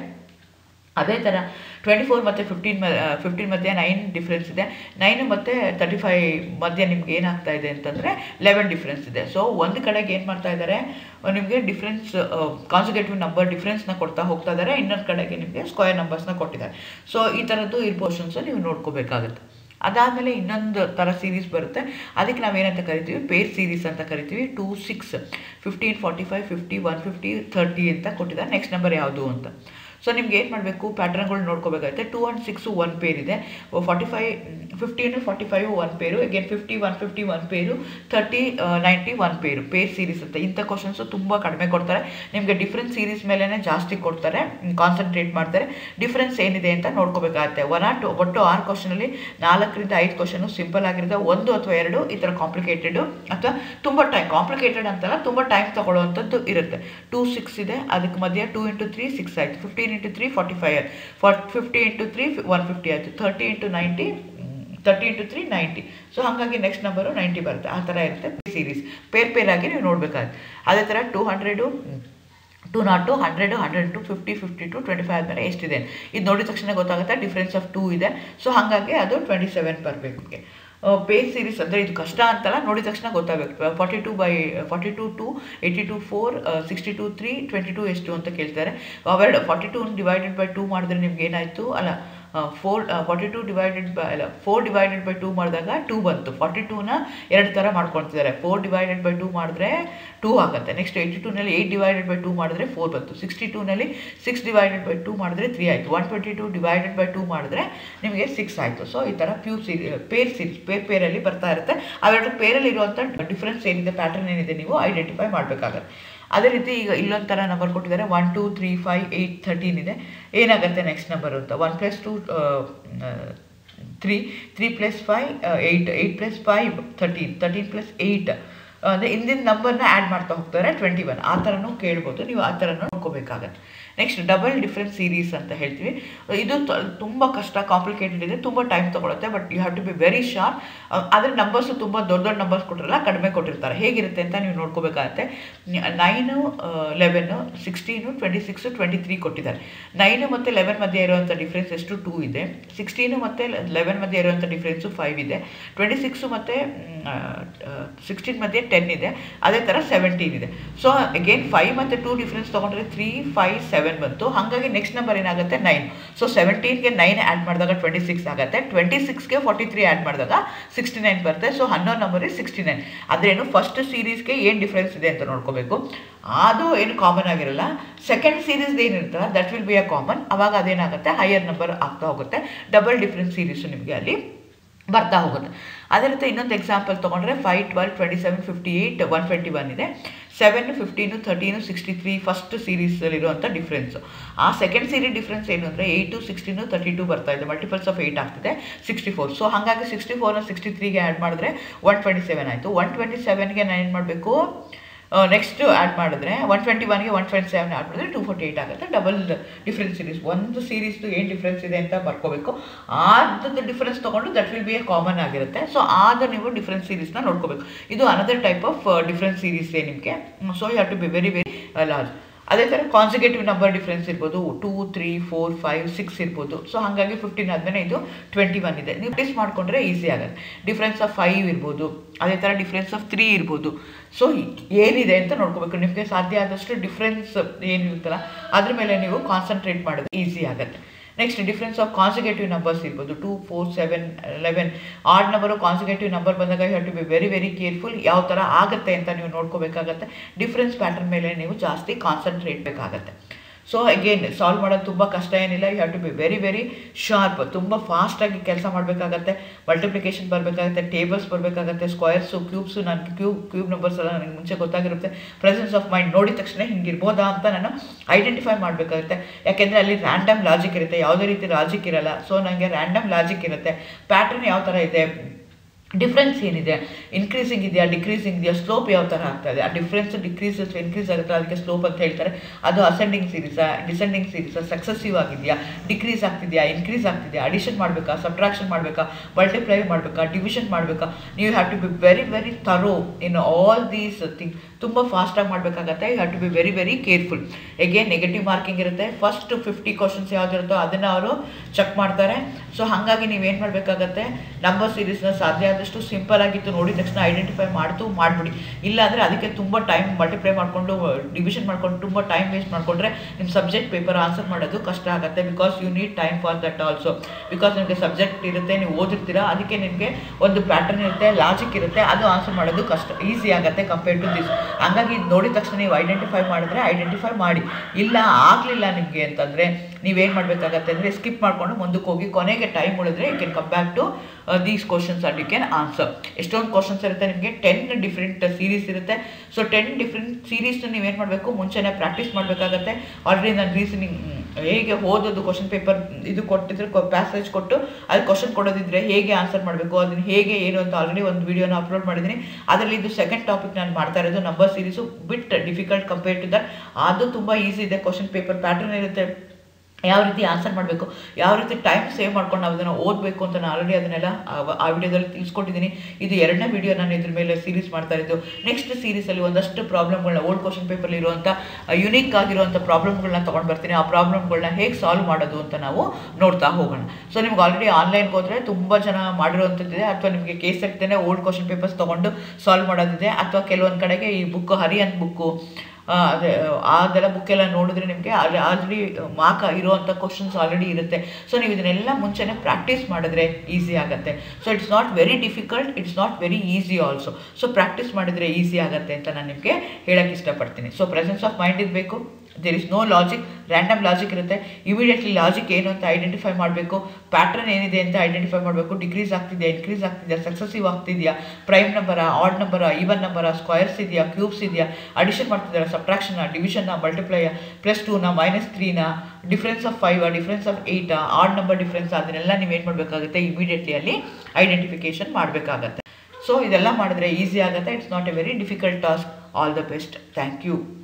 ಅದೇ ಥರ ಟ್ವೆಂಟಿ ಫೋರ್ ಮತ್ತು ಫಿಫ್ಟೀನ್ ಮ ಫಿಫ್ಟೀನ್ ಮಧ್ಯೆ ನೈನ್ ಡಿಫ್ರೆನ್ಸ್ ಇದೆ ನೈನು ಮತ್ತು ತರ್ಟಿ ಫೈವ್ ಮಧ್ಯೆ ನಿಮ್ಗೆ ಏನಾಗ್ತಾ ಇದೆ ಅಂತಂದರೆ ಲೆವೆನ್ ಡಿಫ್ರೆನ್ಸ್ ಇದೆ ಸೊ ಒಂದು ಕಡೆಗೆ ಏನು ಮಾಡ್ತಾ ಇದ್ದಾರೆ ನಿಮಗೆ ಡಿಫ್ರೆನ್ಸ್ ಕಾನ್ಸಿಕ್ಯೂಟಿವ್ ನಂಬರ್ ಡಿಫ್ರೆನ್ಸ್ನ ಕೊಡ್ತಾ ಹೋಗ್ತಾ ಇದ್ದಾರೆ ಇನ್ನೊಂದು ಕಡೆಗೆ ನಿಮಗೆ ಸ್ಕ್ವೇರ್ ನಂಬರ್ಸ್ನ ಕೊಟ್ಟಿದ್ದಾರೆ ಸೊ ಈ ಥರದ್ದು ಇರ್ಬೋಷನ್ಸು ನೀವು ನೋಡ್ಕೋಬೇಕಾಗುತ್ತೆ ಅದಾದಮೇಲೆ ಇನ್ನೊಂದು ಥರ ಸೀರೀಸ್ ಬರುತ್ತೆ ಅದಕ್ಕೆ ನಾವೇನಂತ ಕರಿತೀವಿ ಪೇರ್ ಸೀರೀಸ್ ಅಂತ ಕರಿತೀವಿ two six fifteen forty five fifty one fifty thirty ಅಂತ ಕೊಟ್ಟಿದ್ದಾರೆ ನೆಕ್ಸ್ಟ್ ನಂಬರ್ ಯಾವುದು ಅಂತ ಸೊ ನಿಮ್ಗೆ ಏನು ಮಾಡಬೇಕು ಪ್ಯಾಟರ್ನ್ಗಳು ನೋಡ್ಕೋಬೇಕಾಗುತ್ತೆ two and six one pair ಇದೆ forty five fifteen forty five one pair again fifty one fifty one pair thirty ninety one pair pair series ಅಂತ ಇಂಥ ಕ್ವಶನ್ಸು ತುಂಬ ಕಡಿಮೆ ಕೊಡ್ತಾರೆ ನಿಮಗೆ ಡಿಫ್ರೆಂಟ್ ಸೀರೀಸ್ ಮೇಲೇ ಜಾಸ್ತಿ ಕೊಡ್ತಾರೆ ಕಾನ್ಸಂಟ್ರೇಟ್ ಮಾಡ್ತಾರೆ ಡಿಫ್ರೆನ್ಸ್ ಏನಿದೆ ಅಂತ ನೋಡ್ಕೋಬೇಕಾಗತ್ತೆ ಒನ್ ಆರ್ ಟು ಒಟ್ಟು ಆರು ಕ್ವಶನಲ್ಲಿ ನಾಲ್ಕರಿಂದ ಐದು ಕ್ವಶನು ಸಿಂಪಲ್ ಆಗಿರುತ್ತೆ ಒಂದು ಅಥವಾ ಎರಡು ಈ ಥರ ಕಾಂಪ್ಲಿಕೇಟೆಡು ಅಥವಾ ತುಂಬ ಟೈಮ್ ಕಾಂಪ್ಲಿಕೇಟೆಡ್ ಅಂತಲ್ಲ ತುಂಬ ಟೈಮ್ ತೊಗೊಳ್ಳೋವಂಥದ್ದು ಇರುತ್ತೆ ಟೂ ಸಿಕ್ಸ್ ಇದೆ ಅದಕ್ಕೆ ಮಧ್ಯೆ ಟೂ ಇಂಟು ತ್ರೀ ಸಿಕ್ಸ್ ಆಯಿತು fifteen into three forty five for fifty into three one fifty ಆಯಿತು thirty into ninety thirty into three ninety so ಹಾಗಾಗಿ ನೆಕ್ಸ್ಟ್ ನಂಬರು ನೈಂಟಿ ಬರುತ್ತೆ ಆ ಥರ ಇರುತ್ತೆ ಸೀರೀಸ್ ಪೇರ್ ಪೇರ್ ಆಗಿ ನೀವು ನೋಡಬೇಕಾಗುತ್ತೆ ಅದೇ ಥರ two hundred to not to hundred hundred to fifty fifty to twenty five ಆದಮೇಲೆ ಎಷ್ಟಿದೆ ಇದು ನೋಡಿದ ತಕ್ಷಣ ಗೊತ್ತಾಗುತ್ತೆ ಡಿಫ್ರೆನ್ಸ್ ಆಫ್ ಟೂ ಇದೆ ಸೊ ಹಾಗಾಗಿ ಅದು ಟ್ವೆಂಟಿ ಸೆವೆನ್ ಬರಬೇಕು ಪೇಜ್ ಸೀರೀಸ್ ಅಂದರೆ ಇದು ಕಷ್ಟ ಅಂತಲ್ಲ ನೋಡಿದ ತಕ್ಷಣ ಗೊತ್ತಾಗಬೇಕು forty two by forty two two eighty two four sixty two three twenty two ಎಷ್ಟು ಅಂತ ಕೇಳ್ತಾರೆ ಅವೆರಡು forty two divided by two ಮಾಡಿದ್ರೆ ನಿಮ್ಗೆ ಏನಾಯಿತು ಅಲ್ಲ four forty two divided by ಅಲ್ಲ ಫೋರ್ ಡಿವೈಡೆಡ್ ಬೈ ಟೂ ಮಾಡಿದಾಗ ಟೂ ಬಂತು ಫಾರ್ಟಿ ಟೂನ ಎರಡು ಥರ ಮಾಡ್ಕೊಳ್ತಿದ್ದಾರೆ ಫೋರ್ ಡಿವೈಡೆಡ್ ಬೈ ಟೂ ಮಾಡಿದ್ರೆ ಟೂ ಆಗುತ್ತೆ ನೆಕ್ಸ್ಟ್ ಏಯ್ಟಿ ಟೂನಲ್ಲಿ ಏಯ್ಟ್ ಡಿವೈಡೆಡ್ ಬೈ ಟೂ ಮಾಡಿದ್ರೆ ಫೋರ್ ಬಂತು ಸಿಕ್ಸ್ಟಿ ಟೂನಲ್ಲಿ ಸಿಕ್ಸ್ ಡಿವೈಡೆಡ್ ಬೈ ಟೂ ಮಾಡಿದ್ರೆ ತ್ರೀ ಆಯಿತು one twenty two divided by two ಮಾಡಿದ್ರೆ ನಿಮಗೆ ಸಿಕ್ಸ್ ಆಯಿತು ಸೊ ಈ ಥರ ಪ್ಯೂ ಸೀರಿ ಪೇರ್ ಸೀರೀಸ್ ಪೇರ್ ಪೇರಲ್ಲಿ ಬರ್ತಾ ಇರುತ್ತೆ ಅವೆರಡು ಪೇರಲ್ಲಿ ಇರುವಂಥ ಡಿಫ್ರೆನ್ಸ್ ಏನಿದೆ ಪ್ಯಾಟರ್ನ್ ಏನಿದೆ ನೀವು ಐಡೆಂಟಿಫೈ ಮಾಡಬೇಕಾಗತ್ತೆ ಅದೇ ರೀತಿ ಈಗ ಇಲ್ಲೊಂದು ಥರ ನಂಬರ್ ಕೊಟ್ಟಿದ್ದಾರೆ one two three five eight thirteen ಇದೆ ಏನಾಗುತ್ತೆ ನೆಕ್ಸ್ಟ್ ನಂಬರ್ ಅಂತ one plus two three three plus five eight eight plus five thirteen thirteen plus eight ಅಂದರೆ ಇಂದಿನ ನಂಬರ್ನ ಆ್ಯಡ್ ಮಾಡ್ತಾ ಹೋಗ್ತಾರೆ ಟ್ವೆಂಟಿ ಒನ್ ಆ ಥರನೂ ಕೇಳ್ಬೋದು ನೀವು ಆ ಥರನೂ ನೋಡ್ಕೋಬೇಕಾಗತ್ತೆ ನೆಕ್ಸ್ಟ್ ಡಬಲ್ ಡಿಫ್ರೆಂಟ್ ಸೀರೀಸ್ ಅಂತ ಹೇಳ್ತೀವಿ ಇದು ತುಂಬ ಕಷ್ಟ ಕಾಂಪ್ಲಿಕೇಟೆಡ್ ಇದೆ ತುಂಬ ಟೈಮ್ ತೊಗೊಳುತ್ತೆ but you have to be very sharp ಆದರೆ ನಂಬರ್ಸು ತುಂಬ ದೊಡ್ಡ ದೊಡ್ಡ ನಂಬರ್ಸ್ ಕೊಟ್ಟಿರಲ್ಲ ಕಡಿಮೆ ಕೊಟ್ಟಿರ್ತಾರೆ ಹೇಗಿರುತ್ತೆ ಅಂತ ನೀವು ನೋಡ್ಕೋಬೇಕಾಗತ್ತೆ nine eleven sixteen twenty six twenty three ಕೊಟ್ಟಿದ್ದಾರೆ ನೈನು ಮತ್ತು ಲೆವೆನ್ ಮಧ್ಯೆ ಇರುವಂಥ ಡಿಫ್ರೆನ್ಸ್ ಎಷ್ಟು ಟೂ ಇದೆ ಸಿಕ್ಸ್ಟೀನು ಮತ್ತು ಲೆವೆನ್ ಮಧ್ಯೆ ಇರುವಂಥ ಡಿಫ್ರೆನ್ಸು ಫೈವ್ ಇದೆ ಟ್ವೆಂಟಿ ಸಿಕ್ಸು ಮತ್ತು ಸಿಕ್ಸ್ಟೀನ್ ಮಧ್ಯೆ ಟೆನ್ ಇದೆ ಅದೇ ಥರ ಸೆವೆಂಟೀನ್ ಇದೆ ಸೊ ಅಗೇನ್ ಫೈವ್ ಮತ್ತು ಟೂ ಡಿಫ್ರೆನ್ಸ್ ತೊಗೊಂಡ್ರೆ ತ್ರೀ ಫೈವ್ ಸೆವೆನ್ ಬಂತು ಹಾಗಾಗಿ ನೆಕ್ಸ್ಟ್ ನಂಬರ್ ಏನಾಗುತ್ತೆ ನೈನ್ ಸೊ ಸೆವೆಂಟೀನ್ಗೆ ನೈನ್ ಆ್ಯಡ್ ಮಾಡಿದಾಗ ಟ್ವೆಂಟಿ ಸಿಕ್ಸ್ ಆಗುತ್ತೆ ಟ್ವೆಂಟಿ ಸಿಕ್ಸ್ಗೆ ಫಾರ್ಟಿ ತ್ರೀ ಆ್ಯಡ್ ಮಾಡಿದಾಗ ಸಿಕ್ಸ್ಟಿ ನೈನ್ ಬರುತ್ತೆ ಸೊ ಹನ್ನೊಂದು ನಂಬರ್ ಸಿಕ್ಸ್ಟಿ ನೈನ್ ಅದ್ರೇನು ಫಸ್ಟ್ ಸೀರೀಸ್ಗೆ ಏನು ಡಿಫ್ರೆನ್ಸ್ ಇದೆ ಅಂತ ನೋಡ್ಕೋಬೇಕು ಅದು ಏನು ಕಾಮನ್ ಆಗಿರಲ್ಲ second ಸೀರೀಸ್ದು ಏನಿರ್ತಲ್ಲ that will be a common ಅವಾಗ ಅದೇನಾಗುತ್ತೆ ಹೈಯರ್ ನಂಬರ್ ಆಗ್ತಾ ಹೋಗುತ್ತೆ ಡಬಲ್ ಡಿಫ್ರೆನ್ಸ್ ಸೀರೀಸು ನಿಮಗೆ ಅಲ್ಲಿ ಬರ್ತಾ ಹೋಗುತ್ತೆ ಅದೇ ರೀತಿ ಇನ್ನೊಂದು ಎಕ್ಸಾಂಪಲ್ ತೊಗೊಂಡ್ರೆ five twelve twenty seven fifty eight one twenty one ಇದೆ seven fifteen thirteen sixty three first ಸೀರೀಸಲ್ಲಿರುವಂಥ ಡಿಫ್ರೆನ್ಸು ಆ ಸೆಕೆಂಡ್ ಸೀರಿ ಡಿಫ್ರೆನ್ಸ್ ಏನು ಅಂದರೆ ಏಯ್ಟು ಸಿಕ್ಸ್ಟೀನು ತರ್ಟಿ ಟು ಬರ್ತಾ ಇದೆ ಮಲ್ಟಿಪಲ್ಸ್ ಆಫ್ ಏಯ್ಟ್ ಆಗ್ತಿದೆ ಸಿಕ್ಸ್ಟಿ ಫೋರ್ ಸೊ ಹಾಗಾಗಿ ಸಿಕ್ಸ್ಟಿ ಫೋರ್ನ ಸಿಕ್ಸ್ಟಿ ತ್ರೀಗೆ ಆ್ಯಡ್ ಮಾಡಿದ್ರೆ ಒನ್ ಟ್ವೆಂಟಿ ಸೆವೆನ್ ಆಯಿತು ಒನ್ ಟ್ವೆಂಟಿ ಸೆವೆನ್ಗೆ ನಾನು ಏನು ಮಾಡಬೇಕು ನೆಕ್ಸ್ಟ್ ಆ್ಯಡ್ ಮಾಡಿದ್ರೆ ಒನ್ ಟ್ವೆಂಟಿ ಒನ್ಗೆ ಒನ್ ಟ್ವೆಂಟಿ ಸೆವೆನ್ ಆ್ಯಡ್ ಮಾಡಿದ್ರೆ ಟೂ ಫೋರ್ಟಿ ಏಯ್ಟ್ ಆಗುತ್ತೆ ಡಬಲ್ ಡಿಫ್ರೆನ್ಸ್ ಸೀರೀಸ್ ಒಂದು ಸೀರೀಸ್ದು ಏನು ಡಿಫ್ರೆನ್ಸ್ ಇದೆ ಅಂತ ಬರ್ಕೋಬೇಕು ಆದದ್ದು ಡಿಫ್ರೆನ್ಸ್ ತೊಗೊಂಡು that will be a common ಆಗಿರುತ್ತೆ ಸೊ ಆದ ನೀವು ಡಿಫ್ರೆನ್ಸ್ ಸೀರೀಸ್ನ ನೋಡ್ಕೋಬೇಕು ಇದು another type of difference series ಇದೆ ನಿಮಗೆ so you have to be very very large ಅದೇ ಥರ ಕಾನ್ಸಿಕ್ಯೂಟಿವ್ ನಂಬರ್ ಡಿಫ್ರೆನ್ಸ್ ಇರ್ಬೋದು two three four five six ಇರ್ಬೋದು ಸೊ ಹಾಗಾಗಿ ಫಿಫ್ಟೀನ್ ಆದಮೇಲೆ ಇದು ಟ್ವೆಂಟಿ ಒನ್ ಇದೆ ನೀವು ಟೆಸ್ಟ್ ಮಾಡಿಕೊಂಡ್ರೆ ಈಸಿ ಆಗುತ್ತೆ ಡಿಫ್ರೆನ್ಸ್ ಆಫ್ ಫೈವ್ ಇರ್ಬೋದು ಅದೇ ಥರ ಡಿಫ್ರೆನ್ಸ್ ಆಫ್ ತ್ರೀ ಇರ್ಬೋದು ಸೊ ಏನಿದೆ ಅಂತ ನೋಡ್ಕೋಬೇಕು ನಿಮಗೆ ಸಾಧ್ಯ ಆದಷ್ಟು ಡಿಫ್ರೆನ್ಸ್ ಏನಿರುತ್ತಲ್ಲ ಅದ್ರ ಮೇಲೆ ನೀವು ಕಾನ್ಸಂಟ್ರೇಟ್ ಮಾಡೋದು ಈಸಿ ಆಗುತ್ತೆ next difference of consecutive numbers ಇರ್ಬೋದು two four seven eleven odd number consecutive number ಬಂದಾಗ you have to be very very careful ಯಾವ ಥರ ಆಗುತ್ತೆ ಅಂತ ನೀವು ನೋಡ್ಕೋಬೇಕಾಗತ್ತೆ ಡಿಫ್ರೆನ್ಸ್ ಪ್ಯಾಟರ್ನ್ ಮೇಲೆ ನೀವು ಜಾಸ್ತಿ ಕಾನ್ಸಂಟ್ರೇಟ್ ಬೇಕಾಗತ್ತೆ ಸೊ ಅಗೇನ್ ಸಾಲ್ವ್ ಮಾಡೋದು ತುಂಬ ಕಷ್ಟ ಏನಿಲ್ಲ you have to be very very sharp ತುಂಬ ಫಾಸ್ಟಾಗಿ ಕೆಲಸ ಮಾಡಬೇಕಾಗತ್ತೆ ಮಲ್ಟಿಪ್ಲಿಕೇಶನ್ ಬರಬೇಕಾಗತ್ತೆ ಟೇಬಲ್ಸ್ ಬರಬೇಕಾಗತ್ತೆ ಸ್ಕ್ವಯರ್ಸು ಕ್ಯೂಬ್ಸು ನನಗೆ ಕ್ಯೂಬ್ ಕ್ಯೂಬ್ ನಂಬರ್ಸ್ ಎಲ್ಲ ನನಗೆ ಮುಂಚೆ ಗೊತ್ತಾಗಿರುತ್ತೆ ಪ್ರೆಸೆನ್ಸ್ ಆಫ್ ಮೈಂಡ್ ನೋಡಿದ ತಕ್ಷಣ ಹಿಂಗಿರ್ಬೋದಾ ಅಂತ ನಾನು ಐಡೆಂಟಿಫೈ ಮಾಡಬೇಕಾಗುತ್ತೆ ಯಾಕೆಂದರೆ ಅಲ್ಲಿ ರ್ಯಾಂಡಮ್ ಲಾಜಿಕ್ ಇರುತ್ತೆ ಯಾವುದೇ ರೀತಿ ಲಾಜಿಕ್ ಇರಲ್ಲ ಸೊ ನನಗೆ ರ್ಯಾಂಡಮ್ ಲಾಜಿಕ್ ಇರುತ್ತೆ ಪ್ಯಾಟರ್ನ್ ಯಾವ ಥರ ಇದೆ ಡಿಫ್ರೆನ್ಸ್ ಏನಿದೆ ಇನ್ಕ್ರೀಸಿಂಗ್ ಇದೆಯಾ ಡಿಕ್ರೀಸಿಂಗ್ ಇದೆಯಾ ಸ್ಲೋಪ್ ಯಾವ ಥರ ಆಗ್ತಾ ಇದೆ ಆ ಡಿಫ್ರೆನ್ಸ್ ಡಿಕ್ರೀಸಸ್ ಇನ್ಕ್ರೀಸ್ ಆಗುತ್ತೆ ಅದಕ್ಕೆ ಸ್ಲೋಪ್ ಅಂತ ಹೇಳ್ತಾರೆ ಅದು ಅಸೆಂಡಿಂಗ್ ಸೀರೀಸಾ ಡಿಸೆಂಡಿಂಗ್ ಸೀರೀಸಾ ಸಕ್ಸಸಿವ್ ಆಗಿದೆಯಾ ಡಿಕ್ರೀಸ್ ಆಗ್ತಿದೆಯಾ ಇನ್ಕ್ರೀಸ್ ಆಗ್ತಿದೆಯಾ ಅಡಿಷನ್ ಮಾಡಬೇಕಾ ಸಬ್ಟ್ರಾಕ್ಷನ್ ಮಾಡಬೇಕಾ ಮಲ್ಟಿಪ್ಲೈ ಮಾಡಬೇಕಾ ಡಿವಿಷನ್ ಮಾಡಬೇಕಾ ನೀವು have to be very very thorough in all these thing ತುಂಬ ಫಾಸ್ಟಾಗಿ ಮಾಡಬೇಕಾಗತ್ತೆ you have to be very very careful again negative marking ಇರುತ್ತೆ ಫಸ್ಟ್ ಫಿಫ್ಟಿ ಕ್ವಶನ್ಸ್ ಯಾವುದಿರುತ್ತೋ ಅದನ್ನು ಅವರು ಚೆಕ್ ಮಾಡ್ತಾರೆ ಸೊ ಹಾಗಾಗಿ ನೀವೇನು ಮಾಡಬೇಕಾಗತ್ತೆ ನಂಬರ್ ಸೀರೀಸ್ನ ಸಾಧ್ಯ ಆದಷ್ಟು ಸಿಂಪಲ್ ಆಗಿತ್ತು ನೋಡಿದ ತಕ್ಷಣ ಐಡೆಂಟಿಫೈ ಮಾಡ್ತು ಮಾಡಿಬಿಡಿ ಇಲ್ಲಾಂದರೆ ಅದಕ್ಕೆ ತುಂಬ ಟೈಮ್ ಮಲ್ಟಿಪ್ಲೈ ಮಾಡಿಕೊಂಡು ಡಿವಿಷನ್ ಮಾಡ್ಕೊಂಡು ತುಂಬ ಟೈಮ್ ವೇಸ್ಟ್ ಮಾಡಿಕೊಂಡ್ರೆ ನಿಮ್ಮ ಸಬ್ಜೆಕ್ಟ್ ಪೇಪರ್ ಆನ್ಸರ್ ಮಾಡೋದು ಕಷ್ಟ ಆಗುತ್ತೆ because you need time for that also because ನಿಮಗೆ ಸಬ್ಜೆಕ್ಟ್ ಇರುತ್ತೆ ನೀವು ಓದಿರ್ತೀರಾ ಅದಕ್ಕೆ ನಿಮಗೆ ಒಂದು ಪ್ಯಾಟರ್ನ್ ಇರುತ್ತೆ ಲಾಜಿಕ್ ಇರುತ್ತೆ ಅದು ಆನ್ಸರ್ ಮಾಡೋದು ಕಷ್ಟ ಈಸಿ ಆಗುತ್ತೆ ಕಂಪೇರ್ ಟು ದಿಸ್ ಹಂಗಾಗಿ ಇದು ನೋಡಿದ ತಕ್ಷಣ ನೀವು ಐಡೆಂಟಿಫೈ ಮಾಡಿದ್ರೆ ಐಡೆಂಟಿಫೈ ಮಾಡಿ ಇಲ್ಲ ಆಗಲಿಲ್ಲ ನಿಮಗೆ ಅಂತಂದರೆ ನೀವೇನು ಮಾಡಬೇಕಾಗತ್ತೆ ಅಂದರೆ ಸ್ಕಿಪ್ ಮಾಡಿಕೊಂಡು ಮುಂದಕ್ಕೆ ಹೋಗಿ ಕೊನೆಗೆ ಟೈಮ್ ಉಳಿದ್ರೆ you can come back to these questions and you can answer ಎಷ್ಟೊಂದು ಕ್ವಶನ್ಸ್ ಇರುತ್ತೆ ನಿಮಗೆ ಟೆನ್ ಡಿಫ್ರೆಂಟ್ ಸೀರೀಸ್ ಇರುತ್ತೆ ಸೊ ಟೆನ್ ಡಿಫ್ರೆಂಟ್ ಸೀರೀಸ್ನ ನೀವೇನು ಮಾಡಬೇಕು ಮುಂಚೆನೇ ಪ್ರಾಕ್ಟೀಸ್ ಮಾಡಬೇಕಾಗತ್ತೆ ಆಲ್ರೆಡಿ ನಾನು ರೀಸನಿಂಗ್ ಹೇಗೆ ಓದೋದು ಕ್ವಶನ್ ಪೇಪರ್ ಇದು ಕೊಟ್ಟಿದ್ರೆ ಪ್ಯಾಸೇಜ್ ಕೊಟ್ಟು ಅದು ಕ್ವಶನ್ ಕೊಡೋದಿದ್ರೆ ಹೇಗೆ ಆನ್ಸರ್ ಮಾಡಬೇಕು ಅದನ್ನು ಹೇಗೆ ಏನು ಅಂತ ಆಲ್ರೆಡಿ ಒಂದು ವೀಡಿಯೋನ ಅಪ್ಲೋಡ್ ಮಾಡಿದ್ದೀನಿ ಅದರಲ್ಲಿ ಇದು ಸೆಕೆಂಡ್ ಟಾಪಿಕ್ ನಾನು ಮಾಡ್ತಾ ಇರೋದು number series bit difficult compare to that ಅದು ತುಂಬ ಈಸಿ ಇದೆ ಕ್ವಶನ್ ಪೇಪರ್ ಪ್ಯಾಟರ್ನ್ ಇರುತ್ತೆ ಯಾವ ರೀತಿ ಆನ್ಸರ್ ಮಾಡಬೇಕು ಯಾವ ರೀತಿ ಟೈಮ್ ಸೇವ್ ಮಾಡ್ಕೊಂಡು ನಾವು ಅದನ್ನು ಓದಬೇಕು ಅಂತ ನಾನು ಆಲ್ರೆಡಿ ಅದನ್ನೆಲ್ಲ ಆ- ಆ ವಿಡಿಯೋದಲ್ಲಿ ತಿಳಿಸ್ಕೊಟ್ಟಿದ್ದೀನಿ ಇದು ಎರಡನೇ ವಿಡಿಯೋ ನಾನು ಇದ್ರ ಮೇಲೆ ಸೀರೀಸ್ ಮಾಡ್ತಾ ಇದ್ದು ನೆಕ್ಸ್ಟ್ ಸೀರೀಸಲ್ಲಿ ಒಂದಷ್ಟು ಪ್ರಾಬ್ಲಮ್ಗಳನ್ನ ಓಲ್ಡ್ ಕ್ವಶನ್ ಪೇಪರ್ ಇರುವಂಥ ಯುನೀಕ್ ಆಗಿರುವಂಥ ಪ್ರಾಬ್ಲಮ್ಗಳನ್ನ ತೊಗೊಂಡು ಬರ್ತೀನಿ ಆ ಪ್ರಾಬ್ಲಮ್ಗಳನ್ನ ಹೇಗೆ ಸಾಲ್ವ್ ಮಾಡೋದು ಅಂತ ನಾವು ನೋಡ್ತಾ ಹೋಗೋಣ ಸೊ ನಿಮ್ಗೆ ಆಲ್ರೆಡಿ ಆನ್ಲೈನ್ಗೆ ಹೋದರೆ ತುಂಬ ಜನ ಮಾಡಿರುವಂಥದ್ದಿದೆ ಅಥವಾ ನಿಮಗೆ ಕೇಸ್ ಆಗ್ತಾನೆ ಓಲ್ಡ್ ಕ್ವಶನ್ ಪೇಪರ್ಸ್ ತೊಗೊಂಡು ಸಾಲ್ವ್ ಮಾಡೋದಿದೆ ಅಥವಾ ಕೆಲವೊಂದು ಕಡೆಗೆ ಈ ಬುಕ್ ಹರಿಯನ್ ಬುಕ್ಕು ಆ, ಅದೇ ಆ, ಅದೆಲ್ಲ ಬುಕ್ ಎಲ್ಲ ನೋಡಿದ್ರೆ ನಿಮಗೆ ಅಲ್ಲಿ ಆಲ್ರೆಡಿ ಮಾರ್ಕ್ ಇರುವಂಥ ಕ್ವಶನ್ಸ್ ಆಲ್ರೆಡಿ ಇರುತ್ತೆ ಸೊ ನೀವು ಇದನ್ನೆಲ್ಲ ಮುಂಚೆನೇ ಪ್ರಾಕ್ಟೀಸ್ ಮಾಡಿದ್ರೆ ಈಸಿ ಆಗುತ್ತೆ so it's not very difficult it's not very easy also so practice ಮಾಡಿದ್ರೆ ಈಸಿ ಆಗುತ್ತೆ ಅಂತ ನಾನು ನಿಮಗೆ ಹೇಳಕ್ಕೆ ಇಷ್ಟಪಡ್ತೀನಿ ಸೊ ಪ್ರೆಸೆನ್ಸ್ ಆಫ್ ಮೈಂಡ್ ಇರಬೇಕು there is no logic random logic ಇರುತ್ತೆ ಇಮಿಡಿಯೇಟ್ಲಿ ಲಾಜಿಕ್ ಏನು ಅಂತ ಐಡೆಂಟಿಫೈ ಮಾಡಬೇಕು ಪ್ಯಾಟ್ರನ್ ಏನಿದೆ ಅಂತ ಐಡೆಂಟಿಫೈ ಮಾಡಬೇಕು ಡಿಕ್ರೀಸ್ ಆಗ್ತಿದೆಯಾ ಇನ್ಕ್ರೀಸ್ ಆಗ್ತಿದೆಯಾ ಸಕ್ಸಸಿವ್ ಆಗ್ತಿದೆಯಾ ಪ್ರೈಮ್ ನಂಬರ ಆಡ್ ನಂಬರ ಈವನ್ ನಂಬರ ಸ್ಕ್ವಯರ್ಸ್ ಇದೆಯಾ ಕ್ಯೂಬ್ಸ್ ಇದೆಯಾ ಅಡಿಷನ್ ಮಾಡ್ತಿದ್ದಾರೆ ಸಬ್ಟ್ರಾಕ್ಷನ್ ಡಿವಿಷನ್ ಮಲ್ಟಿಪ್ಲೈಯ ಪ್ಲಸ್ ಟೂನ ಮೈನಸ್ ತ್ರೀನ difference of five difference of ಏಯ್ಟ ಆಡ್ ನಂಬರ್ ಡಿಫ್ರೆನ್ಸ್ ಅದನ್ನೆಲ್ಲ ನೀವೇನು ಮಾಡಬೇಕಾಗುತ್ತೆ ಇಮಿಡಿಯೇಟ್ಲಿ ಅಲ್ಲಿ ಐಡೆಂಟಿಫಿಕೇಶನ್ ಮಾಡಬೇಕಾಗತ್ತೆ ಸೊ ಇದೆಲ್ಲ ಮಾಡಿದ್ರೆ ಈಸಿ ಆಗುತ್ತೆ it's not a very difficult task all the best thank you